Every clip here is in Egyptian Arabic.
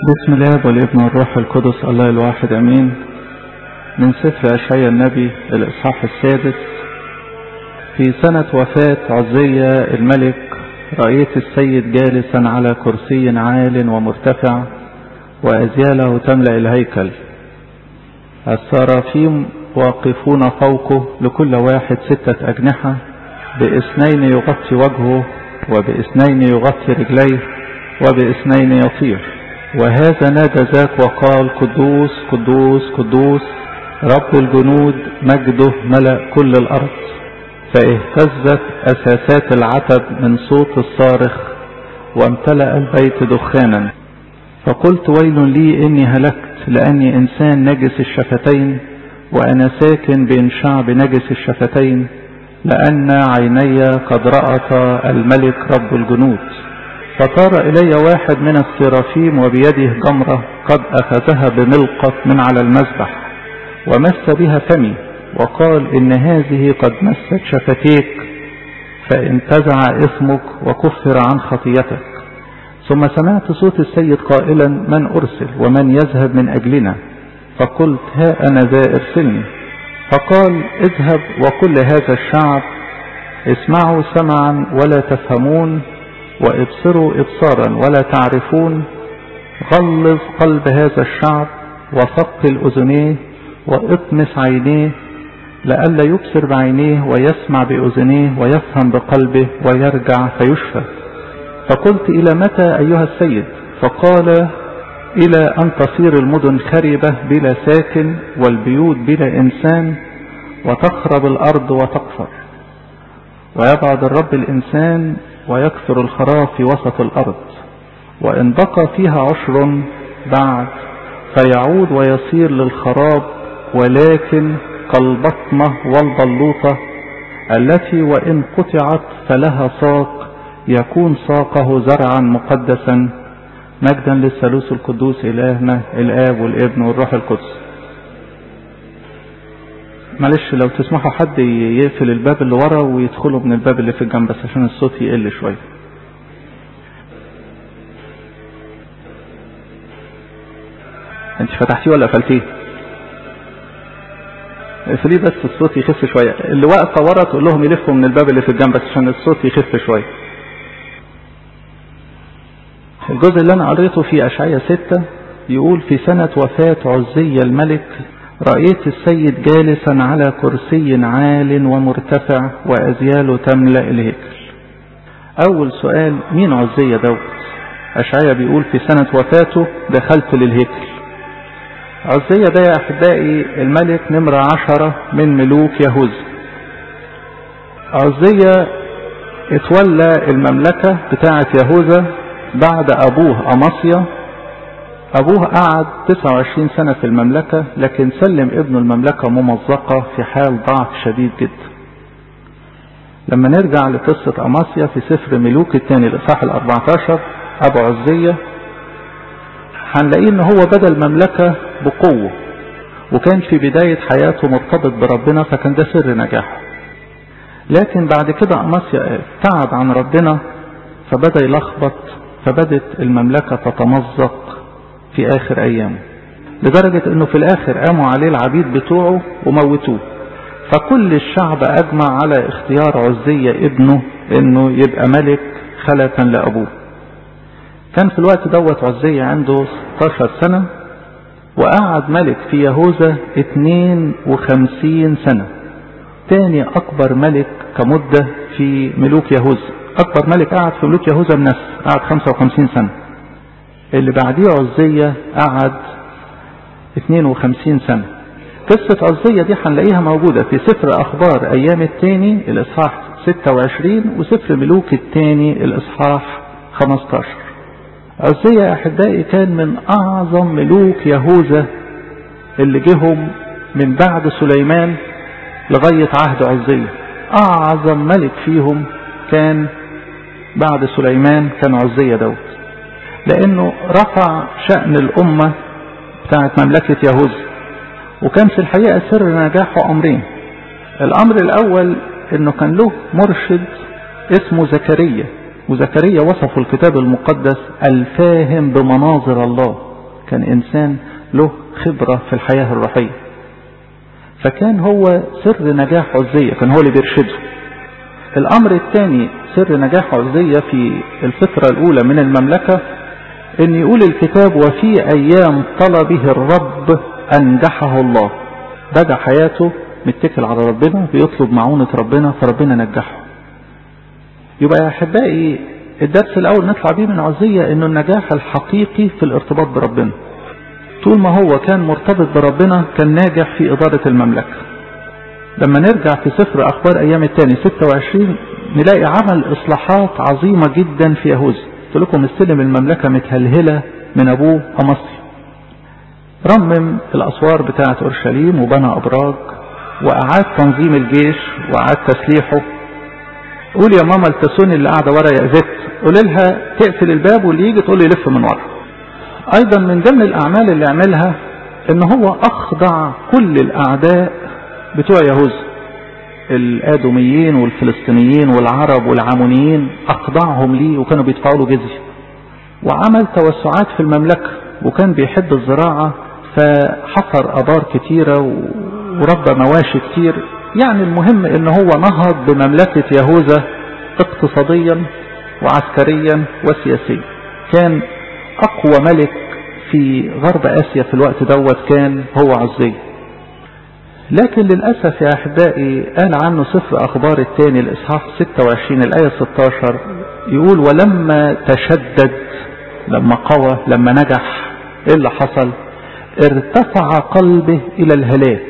بسم الله والابن والروح القدس الله الواحد امين من سفر اشعياء النبي الاصحاح السادس في سنة وفاة عزية الملك رأيت السيد جالسا على كرسي عال ومرتفع وأزياله تملأ الهيكل السرافيم واقفون فوقه لكل واحد ستة أجنحة بإثنين يغطي وجهه وبإثنين يغطي رجليه وبإثنين يطير وهذا نادى ذاك وقال قدوس قدوس قدوس رب الجنود مجده ملأ كل الأرض فاهتزت أساسات العتب من صوت الصارخ وامتلأ البيت دخانا فقلت ويل لي إني هلكت لأني إنسان نجس الشفتين وأنا ساكن بين شعب نجس الشفتين لأن عيني قد رأتا الملك رب الجنود فطار إلي واحد من السرافيم وبيده جمرة قد أخذها بملقط من على المذبح ومس بها فمي وقال إن هذه قد مست شفتيك فانتزع اسمك وكفر عن خطيتك ثم سمعت صوت السيد قائلا من أرسل ومن يذهب من أجلنا فقلت ها أنا ذا ارسلني فقال اذهب وكل هذا الشعب اسمعوا سمعا ولا تفهمون وابصروا ابصارا ولا تعرفون غلظ قلب هذا الشعب وثقل اذنيه واطمس عينيه لئلا يبصر بعينيه ويسمع باذنيه ويفهم بقلبه ويرجع فيشفى فقلت الى متى ايها السيد فقال الى ان تصير المدن خربه بلا ساكن والبيوت بلا انسان وتخرب الارض وتقفر ويبعد الرب الانسان ويكثر الخراب في وسط الأرض وإن بقى فيها عشر بعد فيعود ويصير للخراب ولكن كالبطمة والبلوطة التي وإن قطعت فلها ساق يكون ساقه زرعا مقدسا مجدا للثالوث القدوس إلهنا الآب والابن والروح القدس معلش لو تسمحوا حد يقفل الباب اللي ورا ويدخلوا من الباب اللي في الجنب بس عشان الصوت يقل شويه انت فتحتيه ولا قفلتيه اقفليه بس الصوت يخف شويه اللي واقفه ورا تقول لهم يلفوا من الباب اللي في الجنب بس عشان الصوت يخف شويه الجزء اللي انا قريته في اشعياء ستة يقول في سنة وفاة عزية الملك رأيت السيد جالسا على كرسي عال ومرتفع وأزياله تملأ الهيكل أول سؤال مين عزية دوت أشعيا بيقول في سنة وفاته دخلت للهيكل عزية ده يا أحبائي الملك نمرة عشرة من ملوك يهوذا عزية اتولى المملكة بتاعة يهوذا بعد أبوه أمصيا أبوه قعد 29 سنة في المملكة لكن سلم ابنه المملكة ممزقة في حال ضعف شديد جدا لما نرجع لقصة أماسيا في سفر ملوك الثاني الإصحاح ال 14 أبو عزية هنلاقيه إن هو بدأ المملكة بقوة وكان في بداية حياته مرتبط بربنا فكان ده سر نجاحه لكن بعد كده أماسيا ابتعد عن ربنا فبدأ يلخبط فبدت المملكة تتمزق في آخر أيامه لدرجة أنه في الآخر قاموا عليه العبيد بتوعه وموتوه فكل الشعب أجمع على اختيار عزية ابنه أنه يبقى ملك خلة لأبوه كان في الوقت دوت عزية عنده 16 سنة وقعد ملك في يهوذا 52 سنة تاني أكبر ملك كمدة في ملوك يهوذا أكبر ملك قعد في ملوك يهوذا بنفسه قعد 55 سنة اللي بعديه عزية قعد 52 سنة قصة عزية دي هنلاقيها موجودة في سفر أخبار أيام الثاني الإصحاح 26 وسفر ملوك الثاني الإصحاح 15 عزية أحبائي كان من أعظم ملوك يهوذا اللي جهم من بعد سليمان لغاية عهد عزية أعظم ملك فيهم كان بعد سليمان كان عزية دوت لانه رفع شأن الامة بتاعت مملكة يهوذا وكان في الحقيقة سر نجاحه امرين الامر الاول انه كان له مرشد اسمه زكريا وزكريا وصفه الكتاب المقدس الفاهم بمناظر الله كان إنسان له خبرة في الحياة الروحية فكان هو سر نجاح عزية كان هو اللي بيرشده الأمر الثاني سر نجاح عزية في الفترة الأولى من المملكة ان يقول الكتاب وفي ايام طلبه الرب انجحه الله بدأ حياته متكل على ربنا بيطلب معونة ربنا فربنا نجحه يبقى يا احبائي الدرس الاول نطلع بيه من عزية انه النجاح الحقيقي في الارتباط بربنا طول ما هو كان مرتبط بربنا كان ناجح في ادارة المملكة لما نرجع في سفر اخبار ايام الثاني 26 نلاقي عمل اصلاحات عظيمة جدا في يهوذا قلت لكم استلم المملكة متهلهلة من أبوه أمصي رمم الأسوار بتاعة أورشليم وبنى أبراج وأعاد تنظيم الجيش وأعاد تسليحه قول يا ماما التسوني اللي قاعدة ورا يا إيفيت قول لها تقفل الباب واللي يجي تقول لي يلف من ورا أيضا من ضمن الأعمال اللي عملها إن هو أخضع كل الأعداء بتوع يهوذا الآدميين والفلسطينيين والعرب والعامونيين أخضعهم ليه وكانوا بيدفعوا له جزية وعمل توسعات في المملكة وكان بيحب الزراعة فحفر أبار كتيرة وربى مواشي كتير يعني المهم ان هو نهض بمملكة يهوذا اقتصاديا وعسكريا وسياسيا كان اقوى ملك في غرب اسيا في الوقت دوت كان هو عزيز لكن للأسف يا أحبائي قال عنه سفر أخبار الثاني الإصحاح 26 الآية 16 يقول ولما تشدد لما قوى لما نجح إيه اللي حصل ارتفع قلبه إلى الهلاك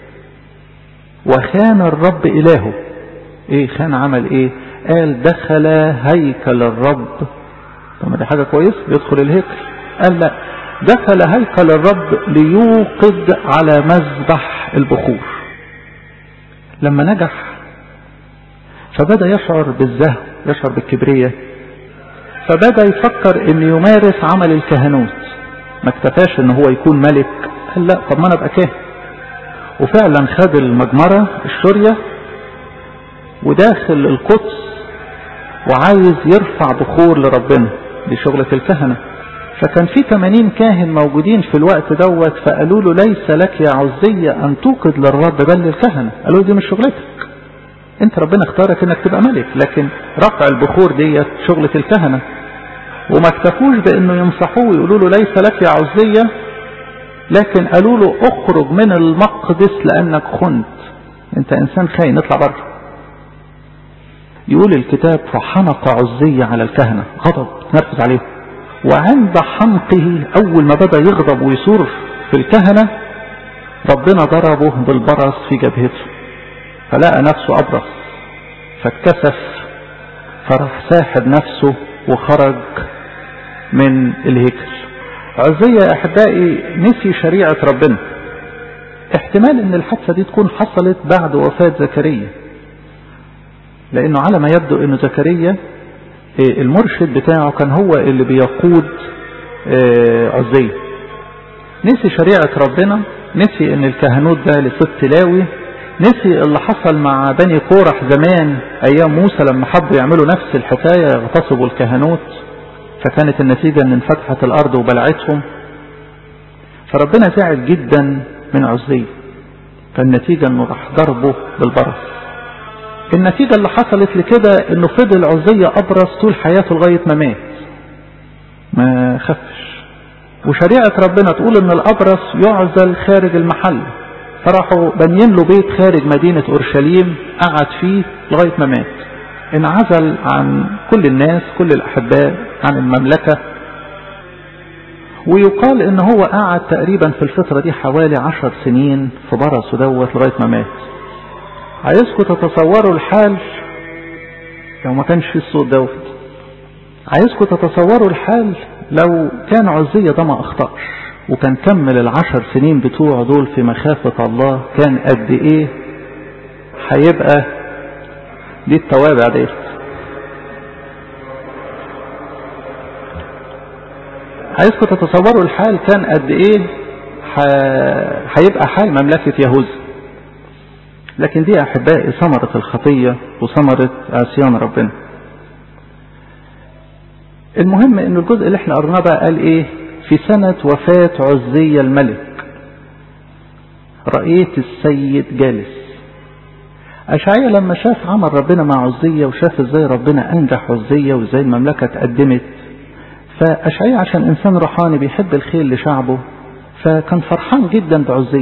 وخان الرب إلهه إيه خان عمل إيه قال دخل هيكل الرب طب دي حاجة كويس يدخل الهيكل قال لا دخل هيكل الرب ليوقد على مذبح البخور لما نجح فبدأ يشعر بالزهو يشعر بالكبرية فبدأ يفكر ان يمارس عمل الكهنوت ما اكتفاش ان هو يكون ملك قال لا طب ما انا ابقى كاهن وفعلا خد المجمرة الشورية وداخل القدس وعايز يرفع بخور لربنا دي شغلة الكهنة فكان في 80 كاهن موجودين في الوقت دوت فقالوا له ليس لك يا عزية أن توقد للرب بل للكهنة قالوا دي مش شغلتك انت ربنا اختارك انك تبقى ملك لكن رفع البخور ديت شغلة الكهنة وما اكتفوش بانه ينصحوه ويقولوا له ليس لك يا عزية لكن قالوا له اخرج من المقدس لانك خنت انت انسان خاين اطلع بره يقول الكتاب فحنق عزية على الكهنة غضب نرفز عليهم وعند حنقه أول ما بدأ يغضب ويثور في الكهنة ربنا ضربه بالبرص في جبهته فلقى نفسه أبرص فاتكسف فراح ساحب نفسه وخرج من الهيكل عزية يا أحبائي نسي شريعة ربنا احتمال ان الحادثة دي تكون حصلت بعد وفاة زكريا لانه على ما يبدو ان زكريا المرشد بتاعه كان هو اللي بيقود عزية نسي شريعة ربنا نسي ان الكهنوت ده لست لاوي نسي اللي حصل مع بني كورح زمان ايام موسى لما حبوا يعملوا نفس الحكاية يغتصبوا الكهنوت فكانت النتيجة ان انفتحت الارض وبلعتهم فربنا زعل جدا من عزية فالنتيجة انه راح ضربه بالبرص النتيجة اللي حصلت لكده انه فضل عزية ابرص طول حياته لغاية ما مات ما خفش وشريعة ربنا تقول ان الابرص يعزل خارج المحل فراحوا بنين له بيت خارج مدينة اورشليم قعد فيه لغاية ما مات انعزل عن كل الناس كل الاحباء عن المملكة ويقال ان هو قعد تقريبا في الفترة دي حوالي عشر سنين في برصه دوت لغاية ما مات عايزكم تتصوروا الحال لو ما كانش في الصوت دوت عايزكم تتصوروا الحال لو كان عزية ده ما اخطأش وكان كمل العشر سنين بتوعه دول في مخافة الله كان قد ايه هيبقى دي التوابع ديت عايزكم تتصوروا الحال كان قد ايه هيبقى حال مملكة يهوذا لكن دي احبائي ثمرة الخطية وثمرة عصيان ربنا المهم ان الجزء اللي احنا قرناه بقى قال ايه في سنة وفاة عزية الملك رأيت السيد جالس أشعية لما شاف عمل ربنا مع عزية وشاف ازاي ربنا أنجح عزية وازاي المملكة اتقدمت فأشعية عشان إنسان روحاني بيحب الخير لشعبه فكان فرحان جدا بعزية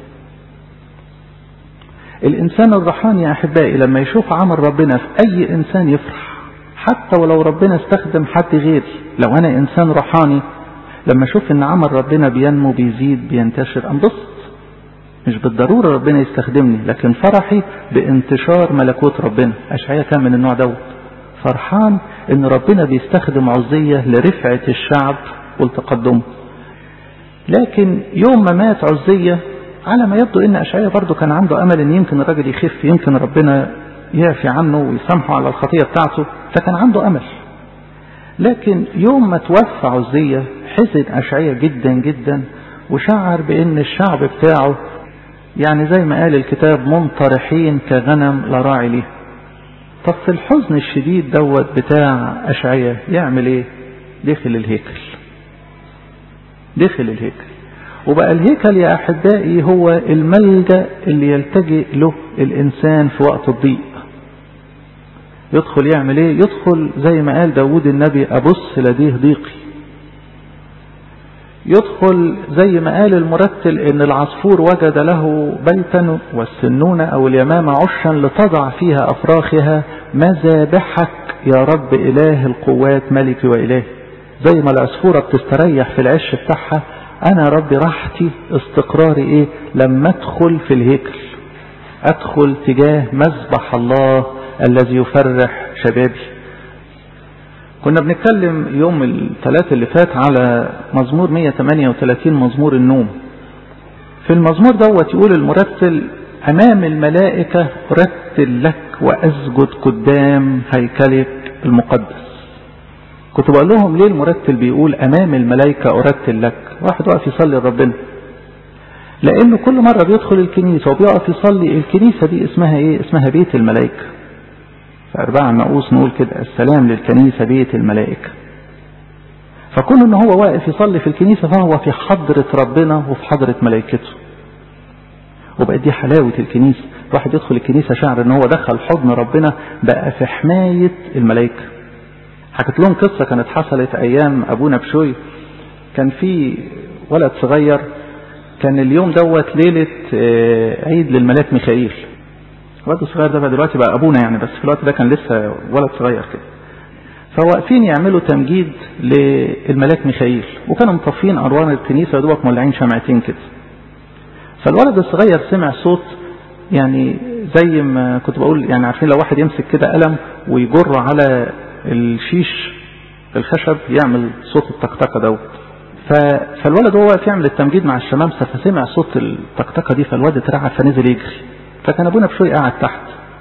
الإنسان الروحاني يا أحبائي لما يشوف عمل ربنا في أي إنسان يفرح حتى ولو ربنا استخدم حد غيري لو أنا إنسان روحاني لما أشوف إن عمل ربنا بينمو بيزيد بينتشر أنبسط مش بالضرورة ربنا يستخدمني لكن فرحي بانتشار ملكوت ربنا أشعية كان من النوع دوت فرحان ان ربنا بيستخدم عزية لرفعة الشعب والتقدم لكن يوم ما مات عزية على ما يبدو ان اشعياء برضه كان عنده امل ان يمكن الراجل يخف يمكن ربنا يعفي عنه ويسامحه على الخطية بتاعته فكان عنده امل لكن يوم ما توفى عزية حزن اشعياء جدا جدا وشعر بان الشعب بتاعه يعني زي ما قال الكتاب منطرحين كغنم لا راعي ليه طب في الحزن الشديد دوت بتاع أشعية يعمل ايه دخل الهيكل دخل الهيكل وبقى الهيكل يا أحبائي هو الملجأ اللي يلتجئ له الإنسان في وقت الضيق يدخل يعمل ايه يدخل زي ما قال داود النبي أبص لديه ضيقي يدخل زي ما قال المرتل ان العصفور وجد له بيتا والسنونة او اليمامة عشا لتضع فيها افراخها مذابحك يا رب اله القوات ملكي والهي زي ما العصفورة بتستريح في العش بتاعها انا يا رب راحتي استقراري ايه لما ادخل في الهيكل ادخل تجاه مذبح الله الذي يفرح شبابي كنا بنتكلم يوم الثلاث اللي فات على مزمور 138 مزمور النوم في المزمور دوت يقول المرتل أمام الملائكة أرتل لك وأسجد قدام هيكلك المقدس كنت بقول لهم ليه المرتل بيقول أمام الملائكة أرتل لك واحد واقف يصلي لربنا لأنه كل مرة بيدخل الكنيسة وبيقف يصلي الكنيسة دي اسمها إيه اسمها بيت الملائكة أربعة النقوس نقول كده السلام للكنيسة بيت الملائكة فكون ان هو واقف يصلي في الكنيسة فهو في حضرة ربنا وفي حضرة ملائكته وبقت دي حلاوة الكنيسة واحد يدخل الكنيسة شعر ان هو دخل حضن ربنا بقى في حماية الملائكة حكت لهم قصة كانت حصلت ايام ابونا بشوي كان في ولد صغير كان اليوم دوت ليلة عيد للملاك ميخائيل الولد الصغير ده بقى دلوقتي بقى ابونا يعني بس في الوقت ده كان لسه ولد صغير كده فواقفين يعملوا تمجيد للملاك ميخائيل وكانوا مطفين انوار الكنيسه دوبك مولعين شمعتين كده فالولد الصغير سمع صوت يعني زي ما كنت بقول يعني عارفين لو واحد يمسك كده قلم ويجر على الشيش الخشب يعمل صوت التكتكه دوت فالولد وهو واقف يعمل التمجيد مع الشمامسه فسمع صوت التكتكه دي فالولد اترعب فنزل يجري فكان ابونا بشوي قاعد تحت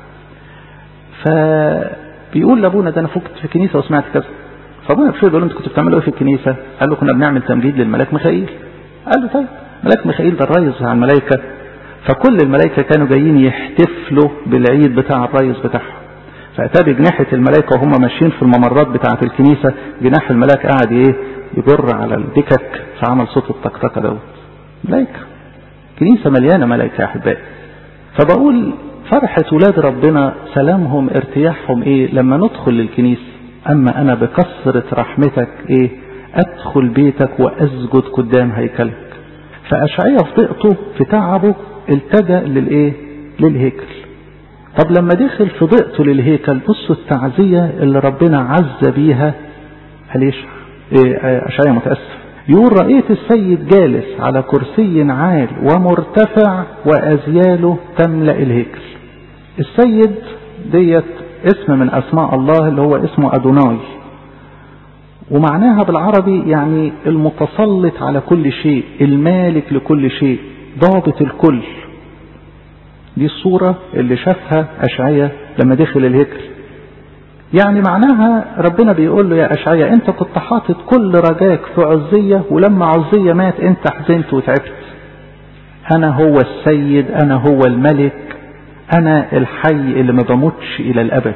فبيقول لابونا ده انا فكت في الكنيسه وسمعت كذا فابونا بشوي بيقول له انت كنت بتعملوا ايه في الكنيسه؟ قال له كنا بنعمل تمجيد للملاك ميخائيل قال له طيب ملاك ميخائيل ده الريس بتاع الملائكه فكل الملائكه كانوا جايين يحتفلوا بالعيد بتاع الريس بتاعهم فاتى بجناحه الملائكه وهم ماشيين في الممرات بتاعه الكنيسه جناح الملاك قاعد ايه يجر على الدكك فعمل صوت الطقطقه دوت ملائكه كنيسه مليانه ملائكه يا احبائي فبقول فرحة ولاد ربنا سلامهم ارتياحهم ايه لما ندخل للكنيسة اما انا بكثرة رحمتك ايه ادخل بيتك واسجد قدام هيكلك فاشعيا في ضيقته في تعبه التجأ للايه للهيكل طب لما دخل في ضيقته للهيكل بصوا التعزية اللي ربنا عز بيها قال ايه اشعيا متأسف يقول رأيت السيد جالس على كرسي عال ومرتفع وأزياله تملأ الهيكل السيد ديت اسم من أسماء الله اللي هو اسمه أدوناي ومعناها بالعربي يعني المتسلط على كل شيء المالك لكل شيء ضابط الكل دي الصورة اللي شافها أشعية لما دخل الهيكل يعني معناها ربنا بيقول له يا أشعية أنت كنت حاطط كل رجاك في عزية ولما عزية مات أنت حزنت وتعبت أنا هو السيد أنا هو الملك أنا الحي اللي ما بموتش إلى الأبد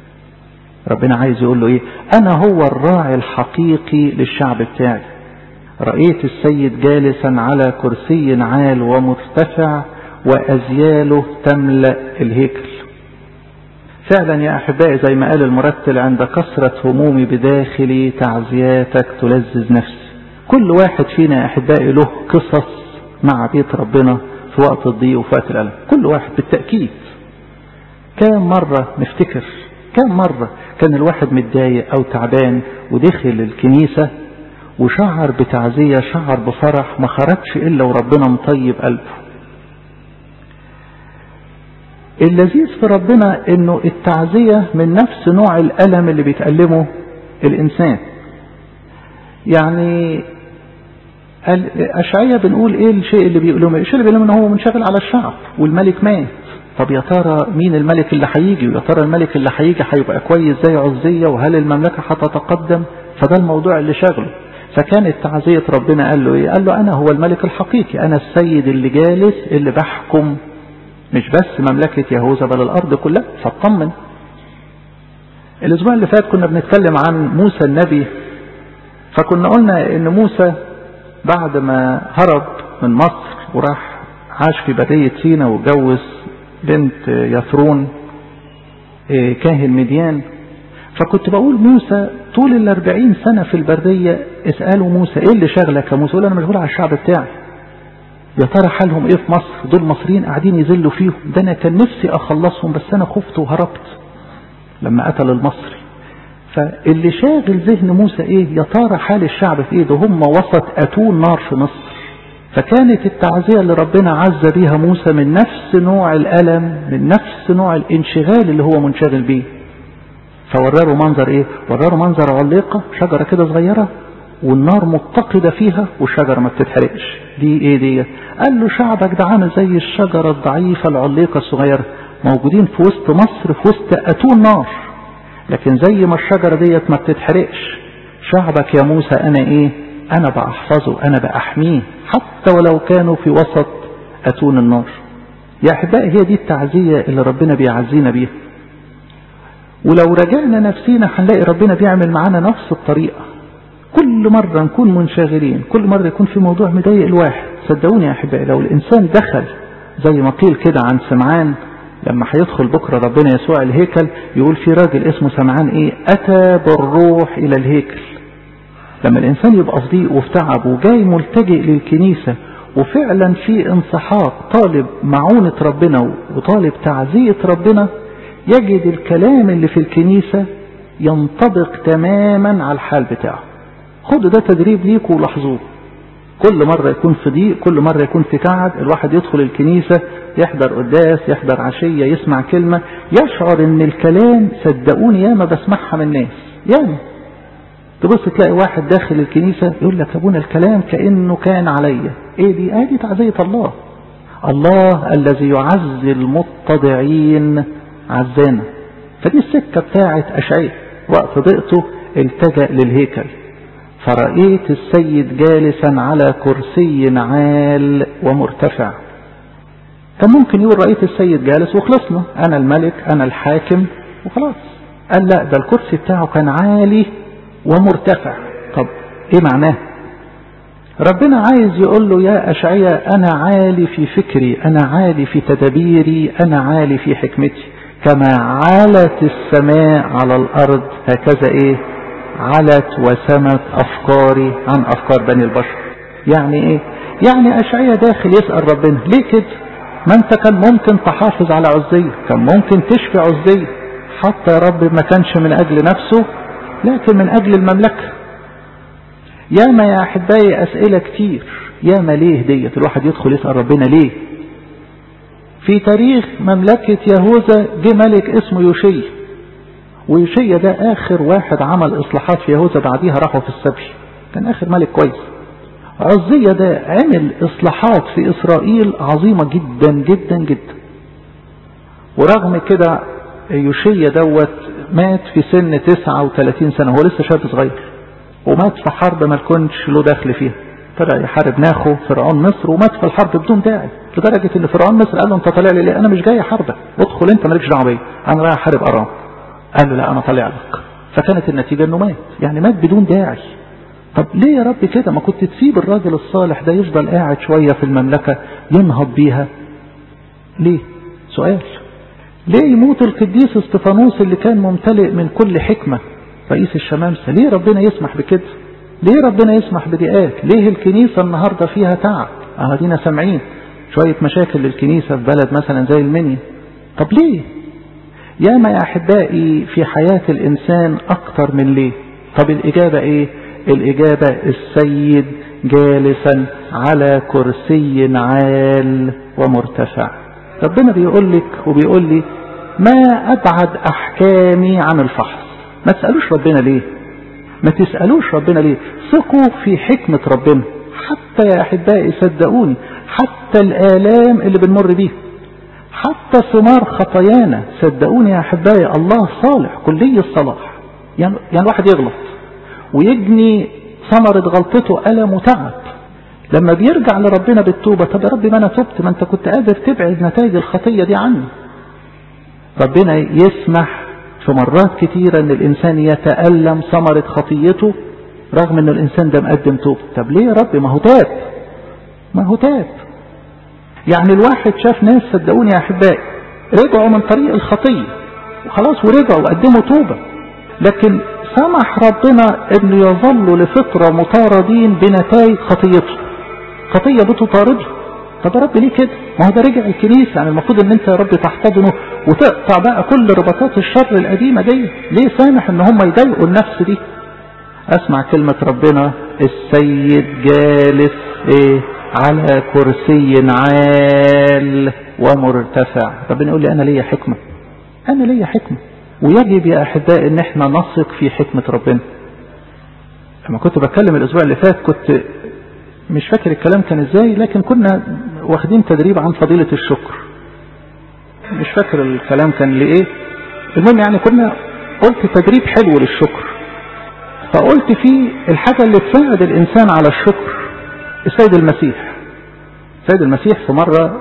ربنا عايز يقول له إيه أنا هو الراعي الحقيقي للشعب بتاعي رأيت السيد جالسا على كرسي عال ومرتفع وأزياله تملأ الهيكل فعلا يا أحبائي زي ما قال المرتل عند كثرة همومي بداخلي تعزياتك تلذذ نفسي كل واحد فينا يا أحبائي له قصص مع بيت ربنا في وقت الضيق وفي وقت الألم كل واحد بالتأكيد كم مرة نفتكر كم مرة كان الواحد متضايق أو تعبان ودخل الكنيسة وشعر بتعزية شعر بفرح ما خرجش إلا وربنا مطيب قلبه اللذيذ في ربنا انه التعزية من نفس نوع الألم اللي بيتألمه الإنسان يعني أشعية بنقول ايه الشيء اللي بيقولوه الشيء اللي بيقولوه ان هو منشغل على الشعب والملك مات طب يا ترى مين الملك اللي هيجي ويا ترى الملك اللي هيجي هيبقى كويس زي عزية وهل المملكة هتتقدم فده الموضوع اللي شغله فكانت تعزية ربنا قال له ايه قال له انا هو الملك الحقيقي انا السيد اللي جالس اللي بحكم مش بس مملكة يهوذا بل الارض كلها فاطمن الاسبوع اللي فات كنا بنتكلم عن موسى النبي فكنا قلنا ان موسى بعد ما هرب من مصر وراح عاش في برية سينا واتجوز بنت يثرون كاهن مديان فكنت بقول موسى طول الأربعين سنة في البرية اسألوا موسى ايه اللي شغلك يا موسى يقول انا مشغول على الشعب بتاعي يا ترى حالهم ايه في مصر دول مصريين قاعدين يذلوا فيهم ده انا كان نفسي اخلصهم بس انا خفت وهربت لما قتل المصري فاللي شاغل ذهن موسى ايه يا ترى حال الشعب في ايه ده هم وسط اتون نار في مصر فكانت التعزية اللي ربنا عز بيها موسى من نفس نوع الألم من نفس نوع الانشغال اللي هو منشغل بيه فوراه منظر ايه وراه منظر عليقة شجرة كده صغيرة والنار متقدة فيها والشجرة ما بتتحرقش دي ايه دي قال له شعبك ده عامل زي الشجرة الضعيفة العليقة الصغيرة موجودين في وسط مصر في وسط أتون نار لكن زي ما الشجرة ديت ما بتتحرقش شعبك يا موسى انا ايه انا بأحفظه انا بأحميه حتى ولو كانوا في وسط أتون النار يا أحبائي هي دي التعزية اللي ربنا بيعزينا بيها ولو رجعنا نفسينا هنلاقي ربنا بيعمل معانا نفس الطريقة كل مرة نكون منشغلين كل مرة يكون في موضوع مضايق الواحد صدقوني يا أحبائي لو الإنسان دخل زي ما قيل كده عن سمعان لما هيدخل بكرة ربنا يسوع الهيكل يقول في راجل اسمه سمعان ايه أتى بالروح إلى الهيكل لما الإنسان يبقى في ضيق وفي تعب وجاي ملتجئ للكنيسة وفعلا في انسحاق طالب معونة ربنا وطالب تعزية ربنا يجد الكلام اللي في الكنيسة ينطبق تماما على الحال بتاعه خدوا ده تدريب ليكوا ولاحظوه كل مرة يكون في ضيق كل مرة يكون في تعب الواحد يدخل الكنيسة يحضر قداس يحضر عشية يسمع كلمة يشعر ان الكلام صدقوني ياما بسمعها من الناس ياما تبص تلاقي واحد داخل الكنيسة يقول لك ابونا الكلام كأنه كان عليا ايه دي اه دي تعزية الله الله الذي يعزي المتضعين عزانا فدي السكة بتاعت أشعية وقت ضيقته التجأ للهيكل فرأيت السيد جالسا على كرسي عال ومرتفع كان ممكن يقول رأيت السيد جالس وخلصنا أنا الملك أنا الحاكم وخلاص قال لا ده الكرسي بتاعه كان عالي ومرتفع طب ايه معناه ربنا عايز يقول له يا أشعية أنا عالي في فكري أنا عالي في تدبيري أنا عالي في حكمتي كما علت السماء على الأرض هكذا إيه علت وسمت أفكاري عن أفكار بني البشر يعني إيه يعني أشعية داخل يسأل ربنا ليه كده ما أنت كان ممكن تحافظ على عزية كان ممكن تشفي عزية حتى يا رب ما كانش من أجل نفسه لكن من أجل المملكة ياما يا أحبائي أسئلة كتير ياما ليه ديت الواحد يدخل يسأل ربنا ليه في تاريخ مملكة يهوذا جه ملك اسمه يوشي ويوشي ده آخر واحد عمل إصلاحات في يهوذا بعديها راحوا في السبي كان آخر ملك كويس عزية ده عمل إصلاحات في إسرائيل عظيمة جدا جدا جدا ورغم كده يوشيا دوت مات في سن 39 سنة هو لسه شاب صغير ومات في حرب ما كنتش له دخل فيها طلع يحارب ناخو فرعون مصر ومات في الحرب بدون داعي لدرجة ان فرعون مصر قال له انت طالع لي ليه انا مش جاي احاربك ادخل انت مالكش دعوه بيا انا رايح احارب ارام قال له لا انا طالع لك فكانت النتيجة انه مات يعني مات بدون داعي طب ليه يا رب كده ما كنت تسيب الراجل الصالح ده يفضل قاعد شوية في المملكة ينهض بيها ليه سؤال ليه يموت القديس استفانوس اللي كان ممتلئ من كل حكمة رئيس الشمامسة ليه ربنا يسمح بكده ليه ربنا يسمح بضيقات ليه الكنيسة النهاردة فيها تعب اهدينا سامعين شوية مشاكل للكنيسة في بلد مثلا زي المنيا طب ليه ياما يا احبائي في حياة الانسان اكتر من ليه طب الاجابة ايه الاجابة السيد جالسا على كرسي عال ومرتفع ربنا بيقول لك وبيقول لي ما ابعد احكامي عن الفحص ما تسألوش ربنا ليه ما تسألوش ربنا ليه ثقوا في حكمة ربنا حتى يا أحبائي صدقوني حتى الآلام اللي بنمر بيها حتى ثمار خطايانا صدقوني يا أحبائي الله صالح كلي الصلاح يعني, يعني الواحد يغلط ويجني ثمرة غلطته ألم وتعب لما بيرجع لربنا بالتوبة طب يا رب ما أنا تبت ما أنت كنت قادر تبعد نتائج الخطية دي عني ربنا يسمح في مرات كتيرة ان الانسان يتألم ثمرة خطيته رغم ان الانسان ده مقدم توب طب ليه يا رب ما هو تاب ما هو تاب يعني الواحد شاف ناس صدقوني يا احبائي رجعوا من طريق الخطية وخلاص ورجعوا وقدموا توبة لكن سمح ربنا انه يظلوا لفترة مطاردين بنتائج خطيته خطية بتطارده طب يا رب ليه كده ما هو ده رجع الكنيسة يعني المفروض ان انت يا رب تحتضنه وتقطع بقى كل ربطات الشر القديمة دي ليه سامح ان هم يضايقوا النفس دي اسمع كلمة ربنا السيد جالس ايه على كرسي عال ومرتفع ربنا يقول لي انا ليا حكمة انا ليا حكمة ويجب يا احبائي ان احنا نثق في حكمة ربنا لما كنت بتكلم الاسبوع اللي فات كنت مش فاكر الكلام كان ازاي لكن كنا واخدين تدريب عن فضيلة الشكر مش فاكر الكلام كان لإيه المهم يعني كنا قلت تدريب حلو للشكر فقلت فيه الحاجة اللي تساعد الإنسان على الشكر السيد المسيح السيد المسيح في مرة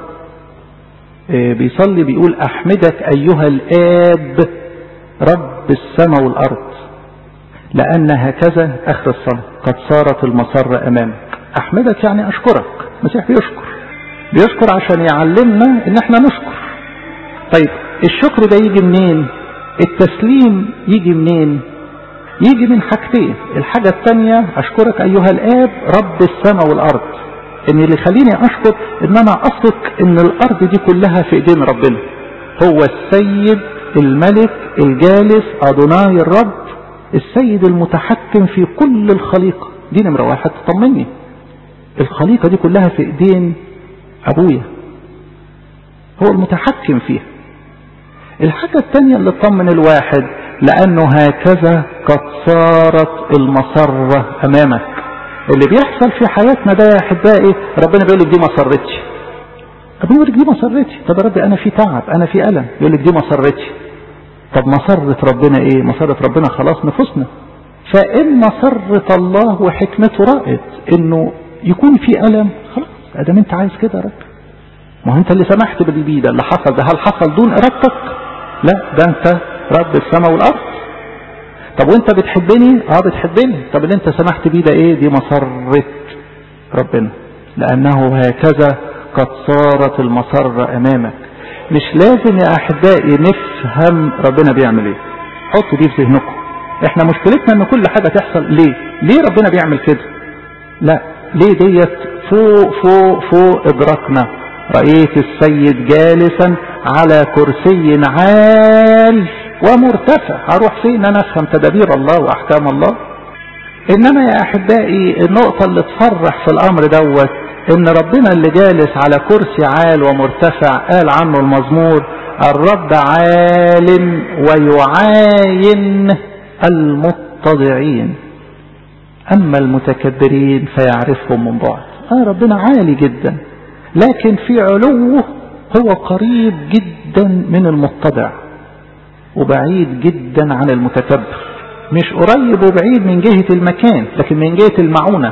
بيصلي بيقول أحمدك أيها الآب رب السماء والأرض لأن هكذا آخر الصلاة قد صارت المسر أمامك أحمدك يعني أشكرك المسيح بيشكر بيشكر عشان يعلمنا إن احنا نشكر طيب الشكر ده يجي منين التسليم يجي منين يجي من حاجتين الحاجة الثانية أشكرك أيها الآب رب السماء والأرض إن اللي يخليني أشكر إن أنا أثق إن الأرض دي كلها في إيدين ربنا هو السيد الملك الجالس أدوناي الرب السيد المتحكم في كل الخليقة دي نمرة واحد تطمني الخليقة دي كلها في ايدين ابويا هو المتحكم فيها الحاجة الثانية اللي تطمن الواحد لانه هكذا قد صارت المسرة امامك اللي بيحصل في حياتنا ده يا احبائي ربنا بيقول لك دي مسرتي ربنا بيقول لك دي مسرتي طب يا ربي انا في تعب انا في الم يقول لك دي مسرتي طب مسرة ربنا ايه مسرة ربنا خلاص نفوسنا فان مسرة الله وحكمته رأت انه يكون في ألم خلاص ادام انت عايز كده يا رب ما هو انت اللي سمحت بالبيدة اللي حصل ده هل حصل دون ارادتك لا ده انت رب السماء والارض طب وانت بتحبني اه بتحبني طب اللي انت سمحت بيه ده ايه دي مسرة ربنا لانه هكذا قد صارت المسرة امامك مش لازم يا احبائي نفهم ربنا بيعمل ايه حط دي في ذهنكم احنا مشكلتنا ان كل حاجة تحصل ليه ليه ربنا بيعمل كده لا ليه ديت فوق فوق فوق ادراكنا رأيت السيد جالسا على كرسي عال ومرتفع هروح فين انا افهم تدابير الله واحكام الله انما يا احبائي النقطة اللي تفرح في الامر دوت ان ربنا اللي جالس على كرسي عال ومرتفع قال عنه المزمور الرب عال ويعاين المتضعين اما المتكبرين فيعرفهم من بعد اه ربنا عالي جدا لكن في علوه هو قريب جدا من المتضع وبعيد جدا عن المتكبر مش قريب وبعيد من جهة المكان لكن من جهة المعونة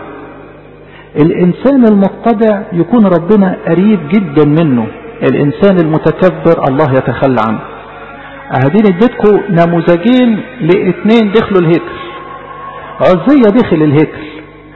الإنسان المتضع يكون ربنا قريب جدا منه الإنسان المتكبر الله يتخلى عنه أهدين اديتكم نموذجين لاثنين دخلوا الهيكل عزية دخل الهيكل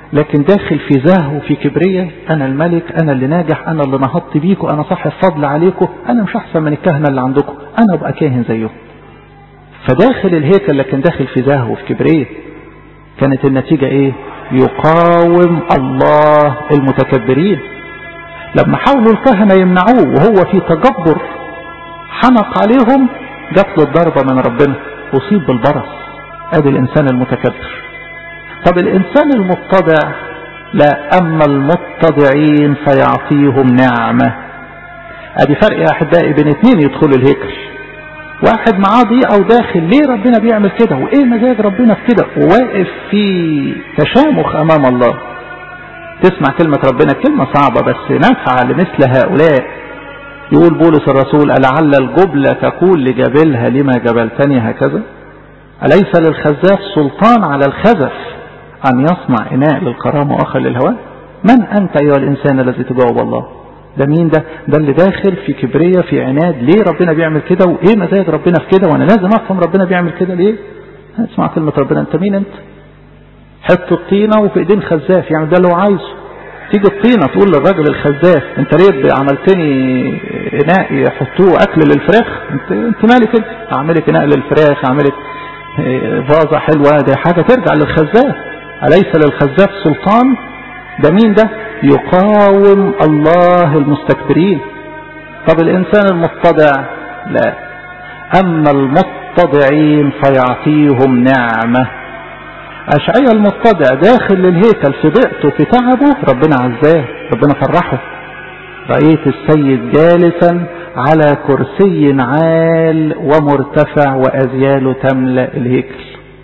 لكن داخل في زهو وفي كبرية أنا الملك أنا اللي ناجح أنا اللي نهضت بيكم أنا صاحب فضل عليكم أنا مش أحسن من الكهنة اللي عندكم أنا أبقى كاهن زيهم فداخل الهيكل لكن داخل في زهو وفي كبرية كانت النتيجة إيه يقاوم الله المتكبرين لما حاولوا الكهنة يمنعوه وهو في تجبر حنق عليهم جات له الضربة من ربنا أصيب بالبرص ادي الإنسان المتكبر طب الإنسان المتضع لا أما المتضعين فيعطيهم نعمة ادي فرق يا أحبائي بين اتنين يدخلوا الهيكل واحد معاه ضيقة وداخل ليه ربنا بيعمل كده وايه مزاج ربنا في كده وواقف في تشامخ امام الله تسمع كلمة ربنا كلمة صعبة بس نافعة لمثل هؤلاء يقول بولس الرسول ألعل الجبلة تقول لجبلها لما جبلتني هكذا أليس للخزاف سلطان على الخزف أن يصنع إناء للكرامة وآخر للهواء من أنت أيها الإنسان الذي تجاوب الله ده مين ده ده اللي داخل في كبرية في عناد ليه ربنا بيعمل كده وإيه مزاج ربنا في كده وأنا لازم أفهم ربنا بيعمل كده ليه اسمع كلمة ربنا أنت مين أنت حط الطينة وفي ايدين خزاف يعني ده اللي هو عايزه تيجي الطينة تقول للراجل الخزاف انت ليه عملتني اناء يحطوه اكل للفراخ انت, انت مالك انت اعملك اناء للفراخ اعملك فازة حلوة دي حاجة ترجع للخزاف أليس للخزاف سلطان ده مين ده يقاوم الله المستكبرين طب الإنسان المتضع لا أما المتضعين فيعطيهم نعمة أشعيا المتضع داخل للهيكل في ضيقته في تعبه ربنا عزاه ربنا فرحه رأيت السيد جالسا على كرسي عال ومرتفع وأزياله تملأ الهيكل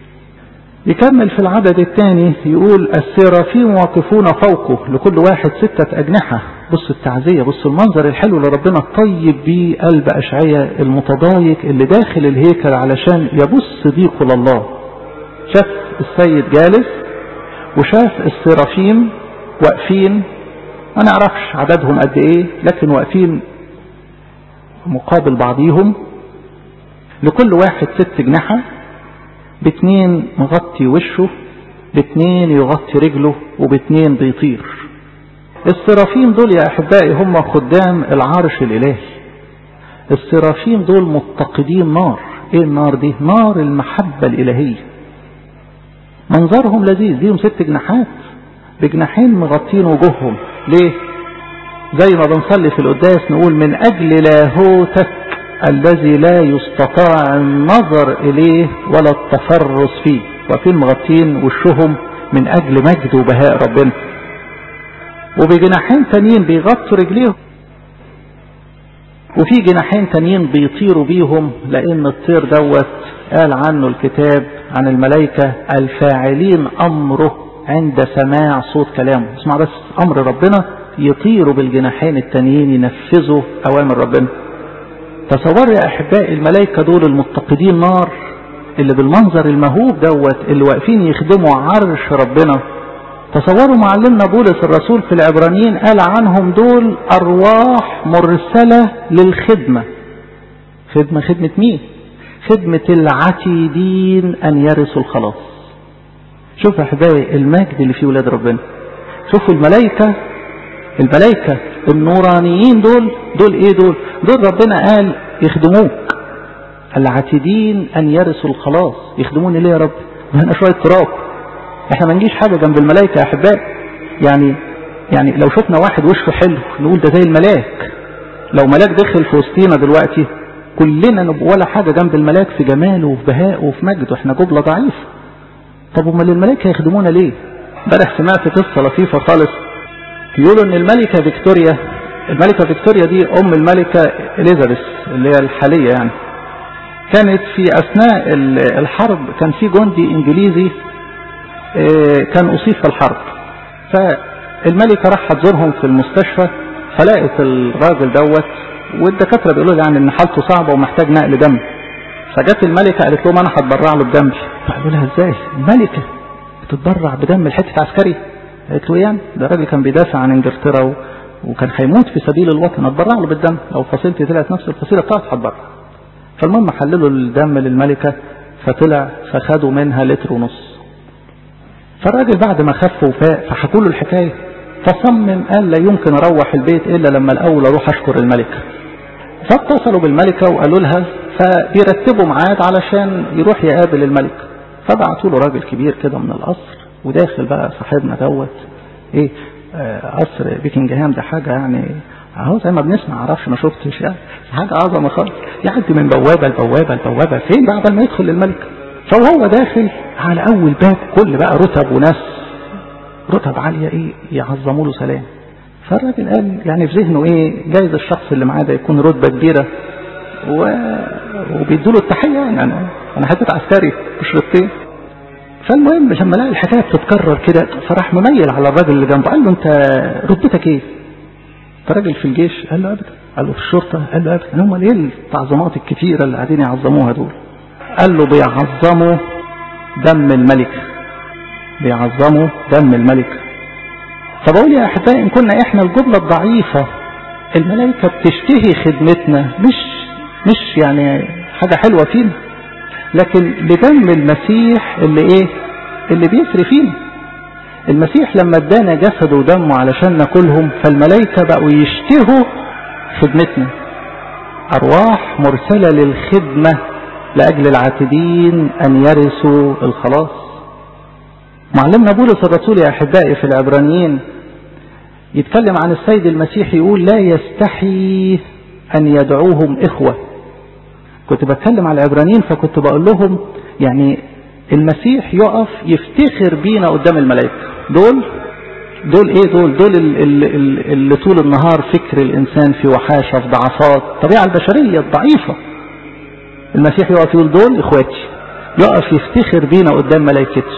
يكمل في العدد الثاني يقول السرافيم واقفون فوقه لكل واحد ستة أجنحة بص التعزية بص المنظر الحلو اللي ربنا طيب بيه قلب أشعية المتضايق اللي داخل الهيكل علشان يبص ضيقه لله شاف السيد جالس وشاف السرافيم واقفين ما نعرفش عددهم قد ايه لكن واقفين مقابل بعضيهم لكل واحد ست جناحة باتنين مغطي وشه باتنين يغطي رجله وباتنين بيطير السرافيم دول يا احبائي هم خدام العرش الالهي السرافيم دول متقدين نار ايه النار دي نار المحبة الالهية منظرهم لذيذ ليهم ست جناحات بجناحين مغطين وجوههم ليه زي ما بنصلي في القداس نقول من أجل لاهوتك الذي لا يستطاع النظر إليه ولا التفرس فيه واقفين مغطين وشهم من أجل مجد وبهاء ربنا وبجناحين تانيين بيغطوا رجليهم وفي جناحين تانيين بيطيروا بيهم لأن الطير دوت قال عنه الكتاب عن الملائكة الفاعلين أمره عند سماع صوت كلامه اسمع بس أمر ربنا يطيروا بالجناحين التانيين ينفذوا أوامر ربنا تصور يا أحبائي الملائكة دول المتقدين نار اللي بالمنظر المهوب دوت اللي واقفين يخدموا عرش ربنا تصوروا معلمنا بولس الرسول في العبرانيين قال عنهم دول أرواح مرسلة للخدمة خدمة خدمة مين خدمة العتيدين أن يرثوا الخلاص شوف يا أحبائي المجد اللي فيه ولاد ربنا شوفوا الملائكة الملائكة النورانيين دول دول ايه دول دول ربنا قال يخدموك العتيدين ان يرثوا الخلاص يخدموني ليه يا رب هنا شوية تراب احنا ما نجيش حاجة جنب الملائكة يا احبائي يعني يعني لو شفنا واحد وشه حلو نقول ده زي الملاك لو ملاك دخل في وسطينا دلوقتي كلنا نبقى ولا حاجة جنب الملاك في جماله وفي بهائه وفي مجده احنا جبلة ضعيفة طب امال الملائكة يخدمونا ليه امبارح سمعت قصة لطيفة خالص يقولوا ان الملكة فيكتوريا الملكة فيكتوريا دي ام الملكة اليزابيث اللي هي الحالية يعني كانت في اثناء الحرب كان في جندي انجليزي كان اصيب في الحرب فالملكة راح تزورهم في المستشفى فلقت الراجل دوت والدكاترة بيقولوا يعني ان حالته صعبة ومحتاج نقل دم فجت الملكة قالت لهم انا هتبرع له بدمي فقالوا لها ازاي الملكة بتتبرع بدم الحتة عسكري قالت له يعني ده راجل كان بيدافع عن انجلترا و... وكان هيموت في سبيل الوطن اتبرع له بالدم لو فصيلتي طلعت نفس الفصيله بتاعته هتبرع فالمهم حللوا الدم للملكه فطلع فخدوا منها لتر ونص فالراجل بعد ما خف وفاق فحكوا له الحكاية فصمم قال لا يمكن اروح البيت الا لما الاول اروح اشكر الملكة فاتصلوا بالملكة وقالوا لها فبيرتبوا ميعاد علشان يروح يقابل الملكة فبعتوا له راجل كبير كده من القصر وداخل بقى صاحبنا دوت ايه آه قصر بيكنجهام ده حاجة يعني اهو زي ما بنسمع عرفش ما شفتش يعني حاجة عظمة خالص يعدي من بوابة لبوابة لبوابة فين بقى قبل ما يدخل الملك فهو داخل على اول باب كل بقى رتب وناس رتب عالية ايه يعظموا له سلام فالراجل قال يعني في ذهنه ايه جايز الشخص اللي معاه ده يكون رتبة كبيرة و... وبيدوا له التحية يعني انا انا حتة عسكري مش رتبتين فالمهم لما لقى الحكاية بتتكرر كده فراح مميل على الراجل اللي جنبه قال له انت رتبتك ايه فراجل في الجيش قال له ابدا قال له في الشرطة قال له ابدا هم ايه التعظيمات الكتيرة اللي قاعدين يعظموها دول قال له بيعظموا دم الملك بيعظموا دم الملك فبقول يا احبائي ان كنا احنا الجملة الضعيفة الملائكة بتشتهي خدمتنا مش مش يعني حاجة حلوة فينا لكن بدم المسيح اللي ايه اللي بيسري فينا المسيح لما ادانا جسده ودمه علشان ناكلهم فالملائكة بقوا يشتهوا خدمتنا ارواح مرسلة للخدمة لاجل العاتدين ان يرثوا الخلاص معلمنا بولس الرسول يا احبائي في العبرانيين يتكلم عن السيد المسيح يقول لا يستحي ان يدعوهم اخوه كنت بتكلم على العبرانيين فكنت بقول لهم يعني المسيح يقف يفتخر بينا قدام الملائكة دول دول ايه دول دول اللي, اللي طول النهار فكر الانسان في وحاشة في ضعفات الطبيعة البشرية الضعيفة المسيح يقف يقول دول اخواتي يقف يفتخر بينا قدام ملائكته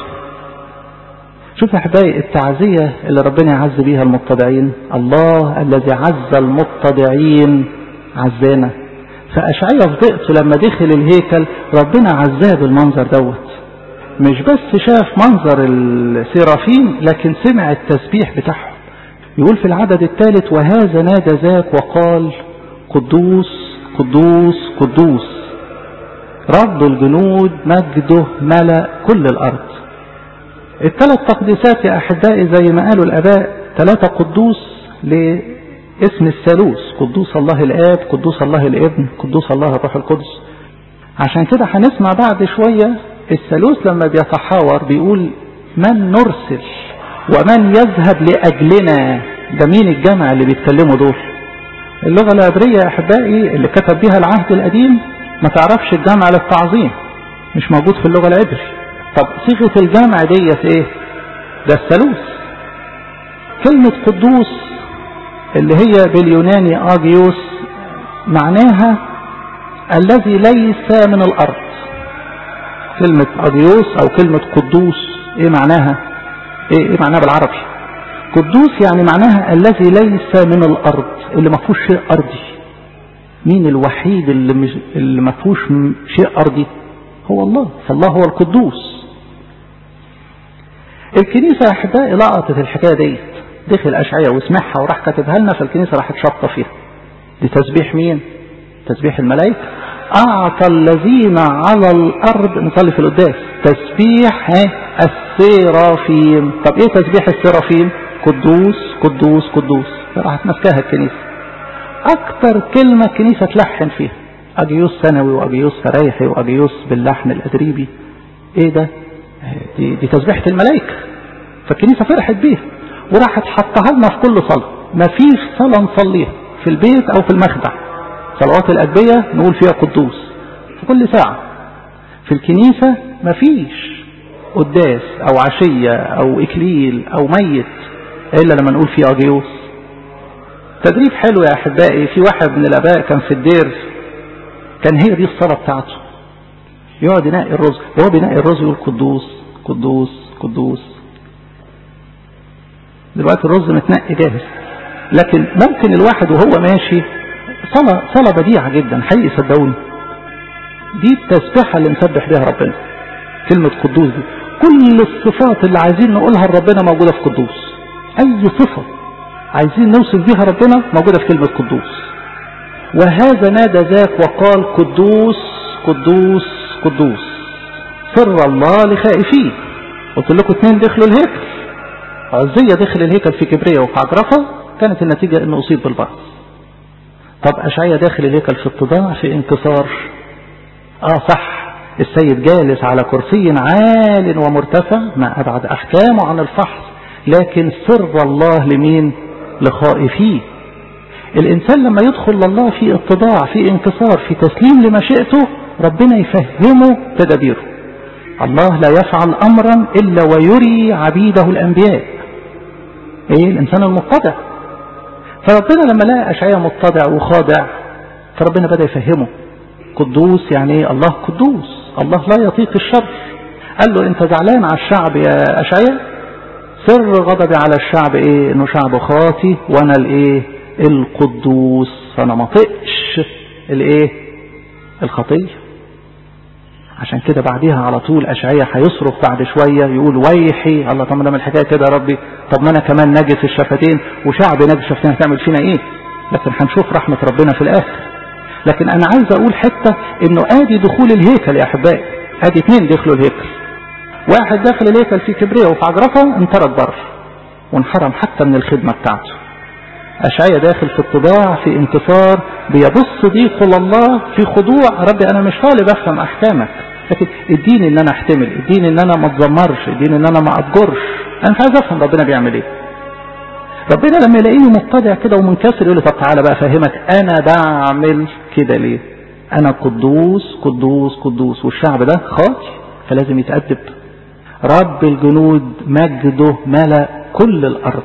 شوف يا احبائي التعزية اللي ربنا يعز بيها المتضعين الله الذي عز المتضعين عزانا فأشعية في ضيقته لما دخل الهيكل ربنا عزاه بالمنظر دوت مش بس شاف منظر السيرافين لكن سمع التسبيح بتاعهم يقول في العدد الثالث وهذا نادى ذاك وقال قدوس قدوس قدوس رب الجنود مجده ملأ كل الأرض الثلاث تقديسات يا أحبائي زي ما قالوا الآباء ثلاثة قدوس اسم الثالوث قدوس الله الآب قدوس الله الابن قدوس الله الروح القدس عشان كده هنسمع بعد شوية الثالوث لما بيتحاور بيقول من نرسل ومن يذهب لأجلنا ده مين الجمع اللي بيتكلموا دول اللغة العبرية يا أحبائي اللي كتب بها العهد القديم ما تعرفش الجمع للتعظيم مش موجود في اللغة العبري طب صيغة الجمع ديت ايه ده الثالوث كلمة قدوس اللي هي باليوناني آجيوس معناها الذي ليس من الأرض كلمة أجيوس أو كلمة قدوس إيه معناها إيه, إيه معناها بالعربي قدوس يعني معناها الذي ليس من الأرض اللي ما فيهوش شيء أرضي مين الوحيد اللي, مش اللي ما فيهوش شيء أرضي هو الله فالله هو القدوس الكنيسة يا أحبائي لقطت الحكاية ديت دخل أشعية وسمعها وراح كاتبها لنا فالكنيسة راحت شابطة فيها دي تسبيح مين تسبيح الملائكة أعطى الذين على الأرض نصلي في القداس تسبيح السيرافيم طب إيه تسبيح السيرافيم قدوس قدوس قدوس راحت ماسكاها الكنيسة أكتر كلمة الكنيسة تلحن فيها أجيوس ثانوي وأجيوس فريحي وأجيوس باللحن الأدريبي إيه ده دي, دي تسبيحة الملائكة فالكنيسة فرحت بيها وراحت حطها لنا في كل صلاة ما فيش صلاة نصليها في البيت أو في المخدع صلوات الأدبية نقول فيها قدوس في كل ساعة في الكنيسة ما فيش قداس أو عشية أو إكليل أو ميت إلا لما نقول فيه أجيوس تدريب حلو يا أحبائي في واحد من الآباء كان في الدير كان هي دي الصلاة بتاعته يقعد ينقي الرز وهو بينقي الرز يقول قدوس قدوس قدوس دلوقتي الرز متنقي جاهز لكن ممكن الواحد وهو ماشي صلاة صلاة بديعة جدا حقيقي صدقوني دي التسبيحة اللي نسبح بها ربنا كلمة قدوس دي كل الصفات اللي عايزين نقولها لربنا موجودة في قدوس أي صفة عايزين نوصل بيها ربنا موجودة في كلمة قدوس وهذا نادى ذاك وقال قدوس قدوس قدوس سر الله لخائفيه قلت لكم اثنين دخلوا الهيكل عزية دخل الهيكل في كبرية وفي عجرفة كانت النتيجة انه اصيب بالبرص طب اشعيا داخل الهيكل في اتضاع في انكسار اه صح السيد جالس على كرسي عال ومرتفع ما ابعد احكامه عن الفحص لكن سر الله لمين لخائفيه الانسان لما يدخل لله في اتضاع في انكسار في تسليم لمشيئته ربنا يفهمه تدابيره الله لا يفعل امرا الا ويري عبيده الانبياء ايه الانسان المتضع فربنا لما لقى اشعياء متضع وخاضع فربنا بدا يفهمه قدوس يعني ايه الله قدوس الله لا يطيق الشر قال له انت زعلان على الشعب يا اشعياء سر غضبي على الشعب ايه انه شعب خاطي وانا الايه القدوس فانا ما طقش الايه الخطيه عشان كده بعديها على طول أشعية هيصرخ بعد شوية يقول ويحي الله طب ما الحكاية كده يا ربي طب ما أنا كمان نجس الشفتين وشعب نجس الشفتين هتعمل فينا إيه لكن هنشوف رحمة ربنا في الآخر لكن أنا عايز أقول حتة إنه آدي دخول الهيكل يا أحبائي آدي اثنين دخلوا الهيكل واحد داخل الهيكل في كبرية وفي عجرفة انطرد بره وانحرم حتى من الخدمة بتاعته أشعية داخل في اتضاع في انتصار بيبص ضيقه لله في خضوع ربي أنا مش طالب أفهم أحكامك لكن اديني ان انا احتمل اديني ان انا ما اتذمرش اديني ان انا ما اتجرش انا مش عايز افهم ربنا بيعمل ايه ربنا لما يلاقيني مبتدع كده ومنكسر يقول لي طب تعالى بقى افهمك انا بعمل كده ليه انا قدوس قدوس قدوس والشعب ده خاطي فلازم يتأدب رب الجنود مجده ملأ كل الارض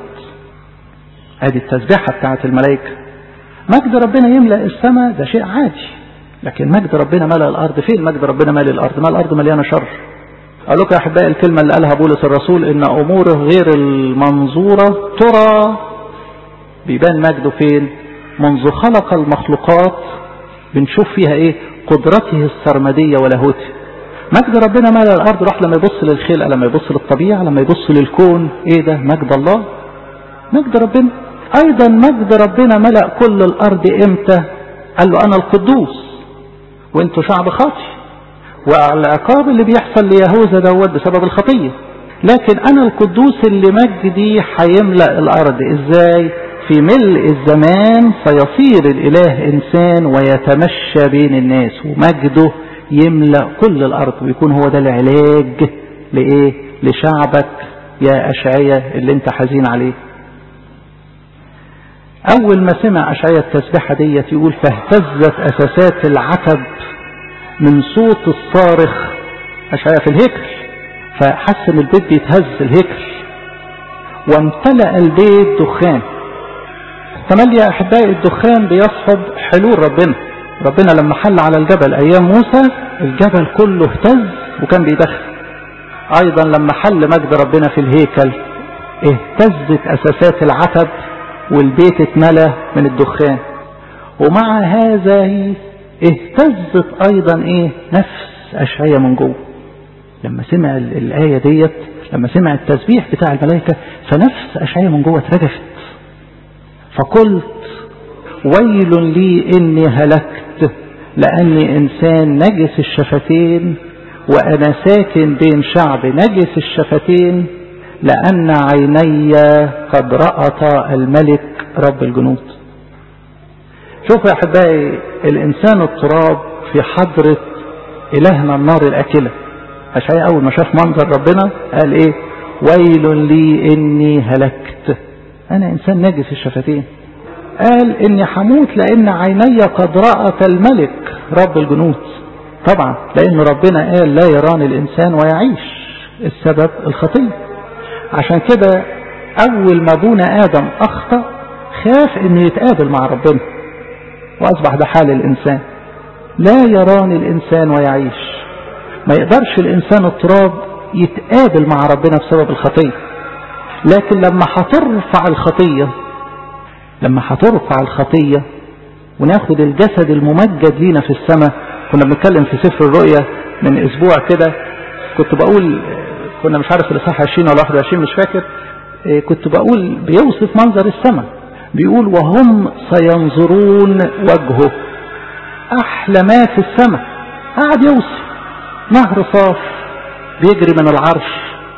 ادي التسبيحة بتاعت الملائكة مجد ربنا يملأ السماء ده شيء عادي لكن مجد ربنا ملأ الأرض فين مجد ربنا ملأ الأرض ما الأرض مليانة شر أقول لكم يا أحبائي الكلمة اللي قالها بولس الرسول إن أموره غير المنظورة ترى بيبان مجده فين منذ خلق المخلوقات بنشوف فيها إيه قدرته السرمدية ولاهوته مجد ربنا ملأ الأرض راح لما يبص للخلقة لما يبص للطبيعة لما يبص للكون إيه ده مجد الله مجد ربنا أيضا مجد ربنا ملأ كل الأرض إمتى قال له أنا القدوس وانتوا شعب خاطي والعقاب اللي بيحصل ليهوذا دوت بسبب الخطية لكن انا القدوس اللي مجدي هيملأ الارض ازاي في ملء الزمان سيصير الاله انسان ويتمشى بين الناس ومجده يملأ كل الارض ويكون هو ده العلاج لايه لشعبك يا اشعية اللي انت حزين عليه اول ما سمع اشعية التسبيحة ديت يقول فاهتزت اساسات العتب من صوت الصارخ أشعيا في الهيكل فحس ان البيت بيتهز الهيكل وامتلأ البيت دخان تملي يا أحبائي الدخان بيصحب حلول ربنا ربنا لما حل على الجبل أيام موسى الجبل كله اهتز وكان بيدخن أيضا لما حل مجد ربنا في الهيكل اهتزت أساسات العتب والبيت اتملى من الدخان ومع هذا اهتزت ايضا ايه نفس اشعية من جوه لما سمع الآية ديت لما سمع التسبيح بتاع الملائكة فنفس أشعية من جوه اترجفت فقلت ويل لي إني هلكت لأني إنسان نجس الشفتين وأنا ساكن بين شعب نجس الشفتين لأن عيني قد رأت الملك رب الجنود شوفوا يا أحبائي الإنسان التراب في حضرة إلهنا النار الأكلة أشعياء أول ما شاف منظر ربنا قال إيه ويل لي إني هلكت أنا إنسان نجس الشفتين قال إني حموت لأن عيني قد رأت الملك رب الجنود طبعا لأن ربنا قال لا يراني الإنسان ويعيش السبب الخطية عشان كده أول ما أبونا آدم أخطأ خاف إنه يتقابل مع ربنا وأصبح ده حال الإنسان لا يراني الإنسان ويعيش ما يقدرش الإنسان التراب يتقابل مع ربنا بسبب الخطية لكن لما هترفع الخطية لما هترفع الخطية وناخد الجسد الممجد لينا في السماء كنا بنتكلم في سفر الرؤيا من اسبوع كده كنت بقول كنا مش عارف الاصحاح 20 ولا 21 مش فاكر كنت بقول بيوصف منظر السماء بيقول وهم سينظرون وجهه احلى ما في السماء قاعد يوصف نهر صاف بيجري من العرش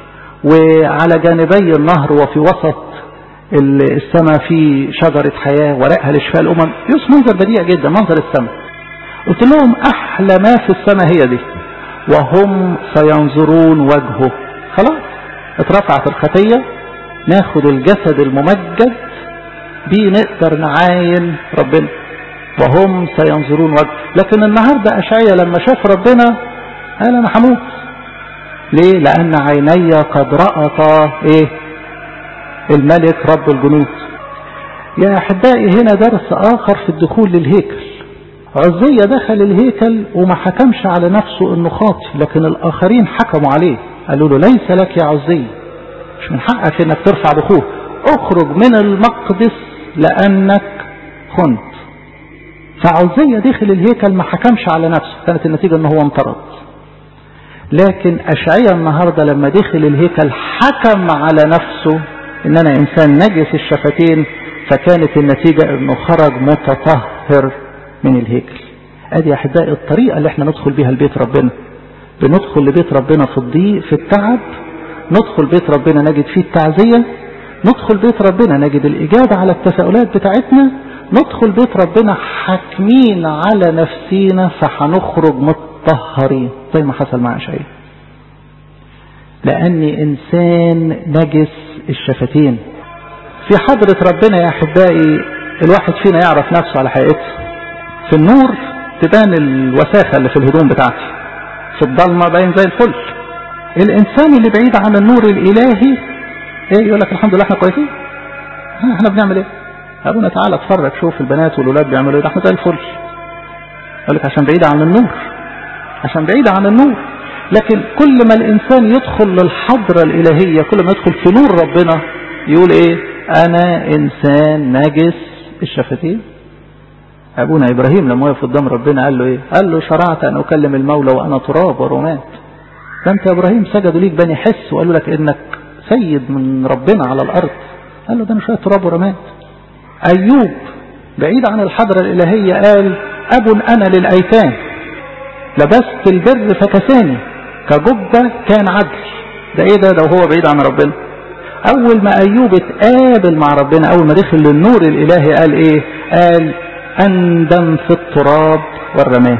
وعلى جانبي النهر وفي وسط السماء في شجرة حياة ورقها لشفاء الأمم يوسف منظر بديع جدا منظر السماء قلت لهم أحلى ما في السماء هي دي وهم سينظرون وجهه خلاص اترفعت الخطية ناخد الجسد الممجد بيه نقدر نعاين ربنا وهم سينظرون وجهه لكن النهاردة أشعيا لما شاف ربنا قال أنا هموت ليه لأن عيني قد رأتا إيه الملك رب الجنود يا أحبائي هنا درس آخر في الدخول للهيكل عزية دخل الهيكل وما حكمش على نفسه انه خاطي لكن الاخرين حكموا عليه قالوا له ليس لك يا عزية مش من حقك انك ترفع بخوه اخرج من المقدس لانك خنت فعزية دخل الهيكل ما حكمش على نفسه كانت النتيجة ان هو انطرد لكن اشعيا النهاردة لما دخل الهيكل حكم على نفسه ان انا انسان نجس الشفتين فكانت النتيجة انه خرج متطهر من الهيكل ادي يا احبائي الطريقة اللي احنا ندخل بيها لبيت ربنا بندخل لبيت ربنا في الضيق في التعب ندخل بيت ربنا نجد فيه التعزية ندخل بيت ربنا نجد الإجابة على التساؤلات بتاعتنا ندخل بيت ربنا حاكمين على نفسينا فهنخرج متطهرين زي ما حصل مع شيء لأني إنسان نجس الشفتين في حضرة ربنا يا أحبائي الواحد فينا يعرف نفسه على حقيقته في النور تبان الوساخة اللي في الهدوم بتاعتي في الضلمة باين زي الفل الإنسان اللي بعيد عن النور الإلهي إيه يقول لك الحمد لله إحنا كويسين إحنا بنعمل إيه أبونا تعالى اتفرج شوف البنات والولاد بيعملوا إيه ده إحنا زي الفل يقول لك عشان بعيد عن النور عشان بعيد عن النور لكن كل ما الإنسان يدخل للحضرة الإلهية كل ما يدخل في نور ربنا يقول إيه أنا إنسان نجس الشفتين أبونا إبراهيم لما وقف قدام ربنا قال له إيه قال له شرعت أن أكلم المولى وأنا تراب ورماد ده أنت يا إبراهيم سجدوا ليك بني حس وقالوا لك إنك سيد من ربنا على الأرض قال له ده أنا شوية تراب ورماد أيوب بعيد عن الحضرة الإلهية قال أب أنا للأيتام لبست البر فكساني كجبة كان عدل ده إيه ده ده وهو بعيد عن ربنا أول ما أيوب اتقابل مع ربنا أول ما دخل للنور الإلهي قال إيه قال أندم في التراب والرماد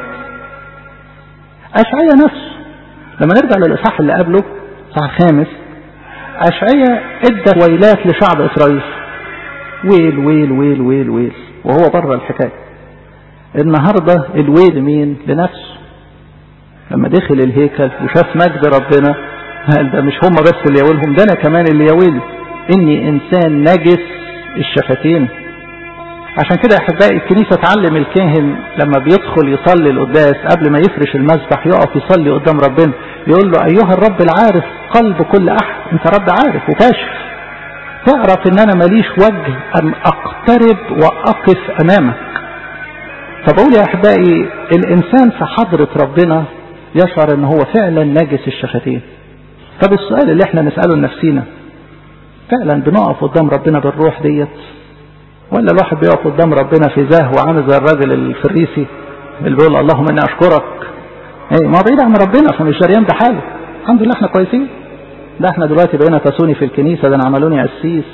أشعية نفسه لما نرجع للإصحاح اللي قبله الإصحاح الخامس أشعية ادى ويلات لشعب إسرائيل ويل ويل ويل ويل ويل وهو بره الحكاية النهاردة الويل مين لنفسه لما دخل الهيكل وشاف مجد ربنا قال ده مش هم بس اللي يويلهم ده انا كمان اللي يويل اني انسان نجس الشفتين عشان كده يا احبائي الكنيسه تعلم الكاهن لما بيدخل يصلي القداس قبل ما يفرش المسبح يقف يصلي قدام ربنا يقول له ايها الرب العارف قلب كل احد انت رب عارف وكاشف تعرف ان انا ماليش وجه ان اقترب واقف امامك فبقول يا احبائي الانسان في حضره ربنا يشعر ان هو فعلا نجس الشفتين طب السؤال اللي احنا نسأله لنفسينا فعلا بنقف قدام ربنا بالروح ديت ولا الواحد بيقف قدام ربنا في زهو وعامل زي الراجل الفريسي اللي بيقول اللهم اني اشكرك ايه ما بعيد عن ربنا فمش دريان بحاله الحمد لله احنا كويسين ده احنا دلوقتي بقينا تسوني في الكنيسه ده انا عملوني قسيس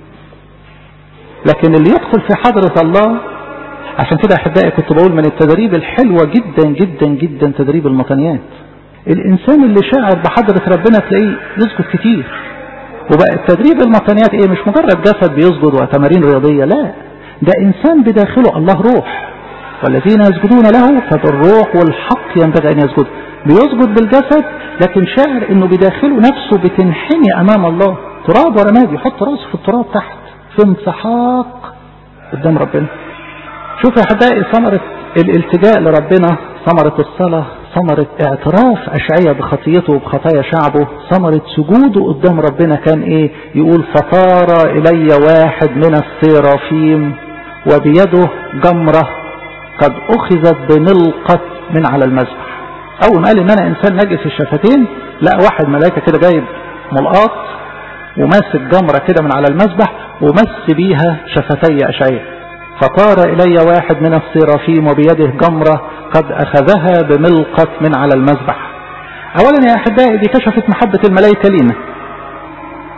لكن اللي يدخل في حضره الله عشان كده احبائي كنت بقول من التدريب الحلوه جدا جدا جدا تدريب المطنيات الانسان اللي شاعر بحضرة ربنا تلاقيه يسجد كتير وبقى التدريب المطنيات ايه مش مجرد جسد بيسجد وتمارين رياضية لا ده انسان بداخله الله روح والذين يسجدون له فبالروح والحق ينبغي ان يسجد بيسجد بالجسد لكن شاعر انه بداخله نفسه بتنحني امام الله تراب ورماد يحط راسه في التراب تحت في انسحاق قدام ربنا شوف يا احبائي ثمرة الالتجاء لربنا ثمرة الصلاة ثمرة اعتراف أشعية بخطيته وبخطايا شعبه ثمرة سجوده قدام ربنا كان ايه يقول فطار إلي واحد من السيرافيم وبيده جمرة قد أخذت بملقة من على المذبح أول ما قال إن أنا إنسان نجس الشفتين لا واحد ملائكة كده جايب ملقاط وماسك جمرة كده من على المذبح ومس بيها شفتي أشعية فطار إلي واحد من السيرافيم وبيده جمرة قد أخذها بملقة من على المذبح أولا يا أحبائي دي كشفت محبة الملائكة لينا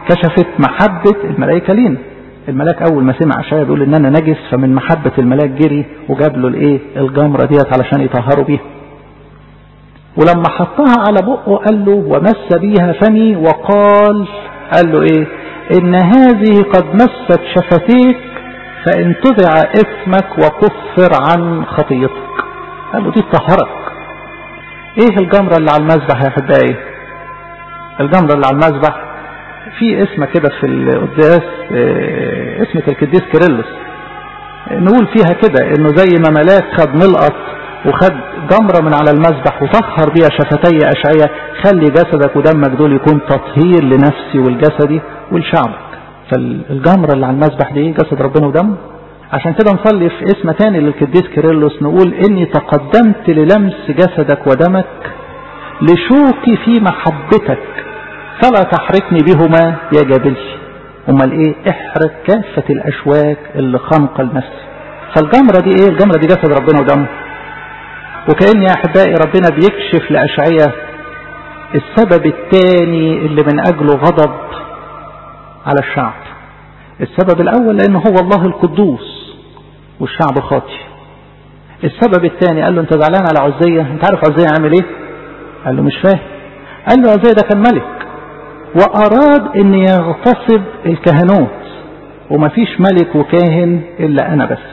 كشفت محبة الملائكة لينا الملاك اول ما سمع اشعيا بيقول ان انا نجس فمن محبة الملاك جري وجاب له الايه الجمرة ديت علشان يطهروا بيها ولما حطها على بقه قال له ومس بيها فمي وقال قال له ايه ان هذه قد مست شفتيك فان تدع اثمك وكفر عن خطيتك قال له دي تطهرك ايه الجمرة اللي على المذبح يا احبائي الجمرة اللي على المذبح في اسم كده في القداس اه اسمة القديس كيرلس نقول فيها كده انه زي ما ملاك خد ملقط وخد جمرة من على المذبح وطهر بيها شفتي أشعية خلي جسدك ودمك دول يكون تطهير لنفسي والجسدي ولشعبك فالجمرة اللي على المذبح دي جسد ربنا ودمه عشان كده نصلي في اسم تاني للقديس كيرلس نقول اني تقدمت للمس جسدك ودمك لشوقي في محبتك فلا تحركني بهما يا جابلي امال ايه احرق كافة الاشواك اللي خنق النفس فالجمرة دي ايه الجمرة دي جسد ربنا ودمه وكأن يا أحبائي ربنا بيكشف لأشعية السبب الثاني اللي من أجله غضب على الشعب السبب الأول لأنه هو الله القدوس والشعب خاطي السبب الثاني قال له أنت زعلان على عزية أنت عارف عزية عامل إيه قال له مش فاهم قال له عزية ده كان ملك وأراد أن يغتصب الكهنوت ومفيش ملك وكاهن إلا أنا بس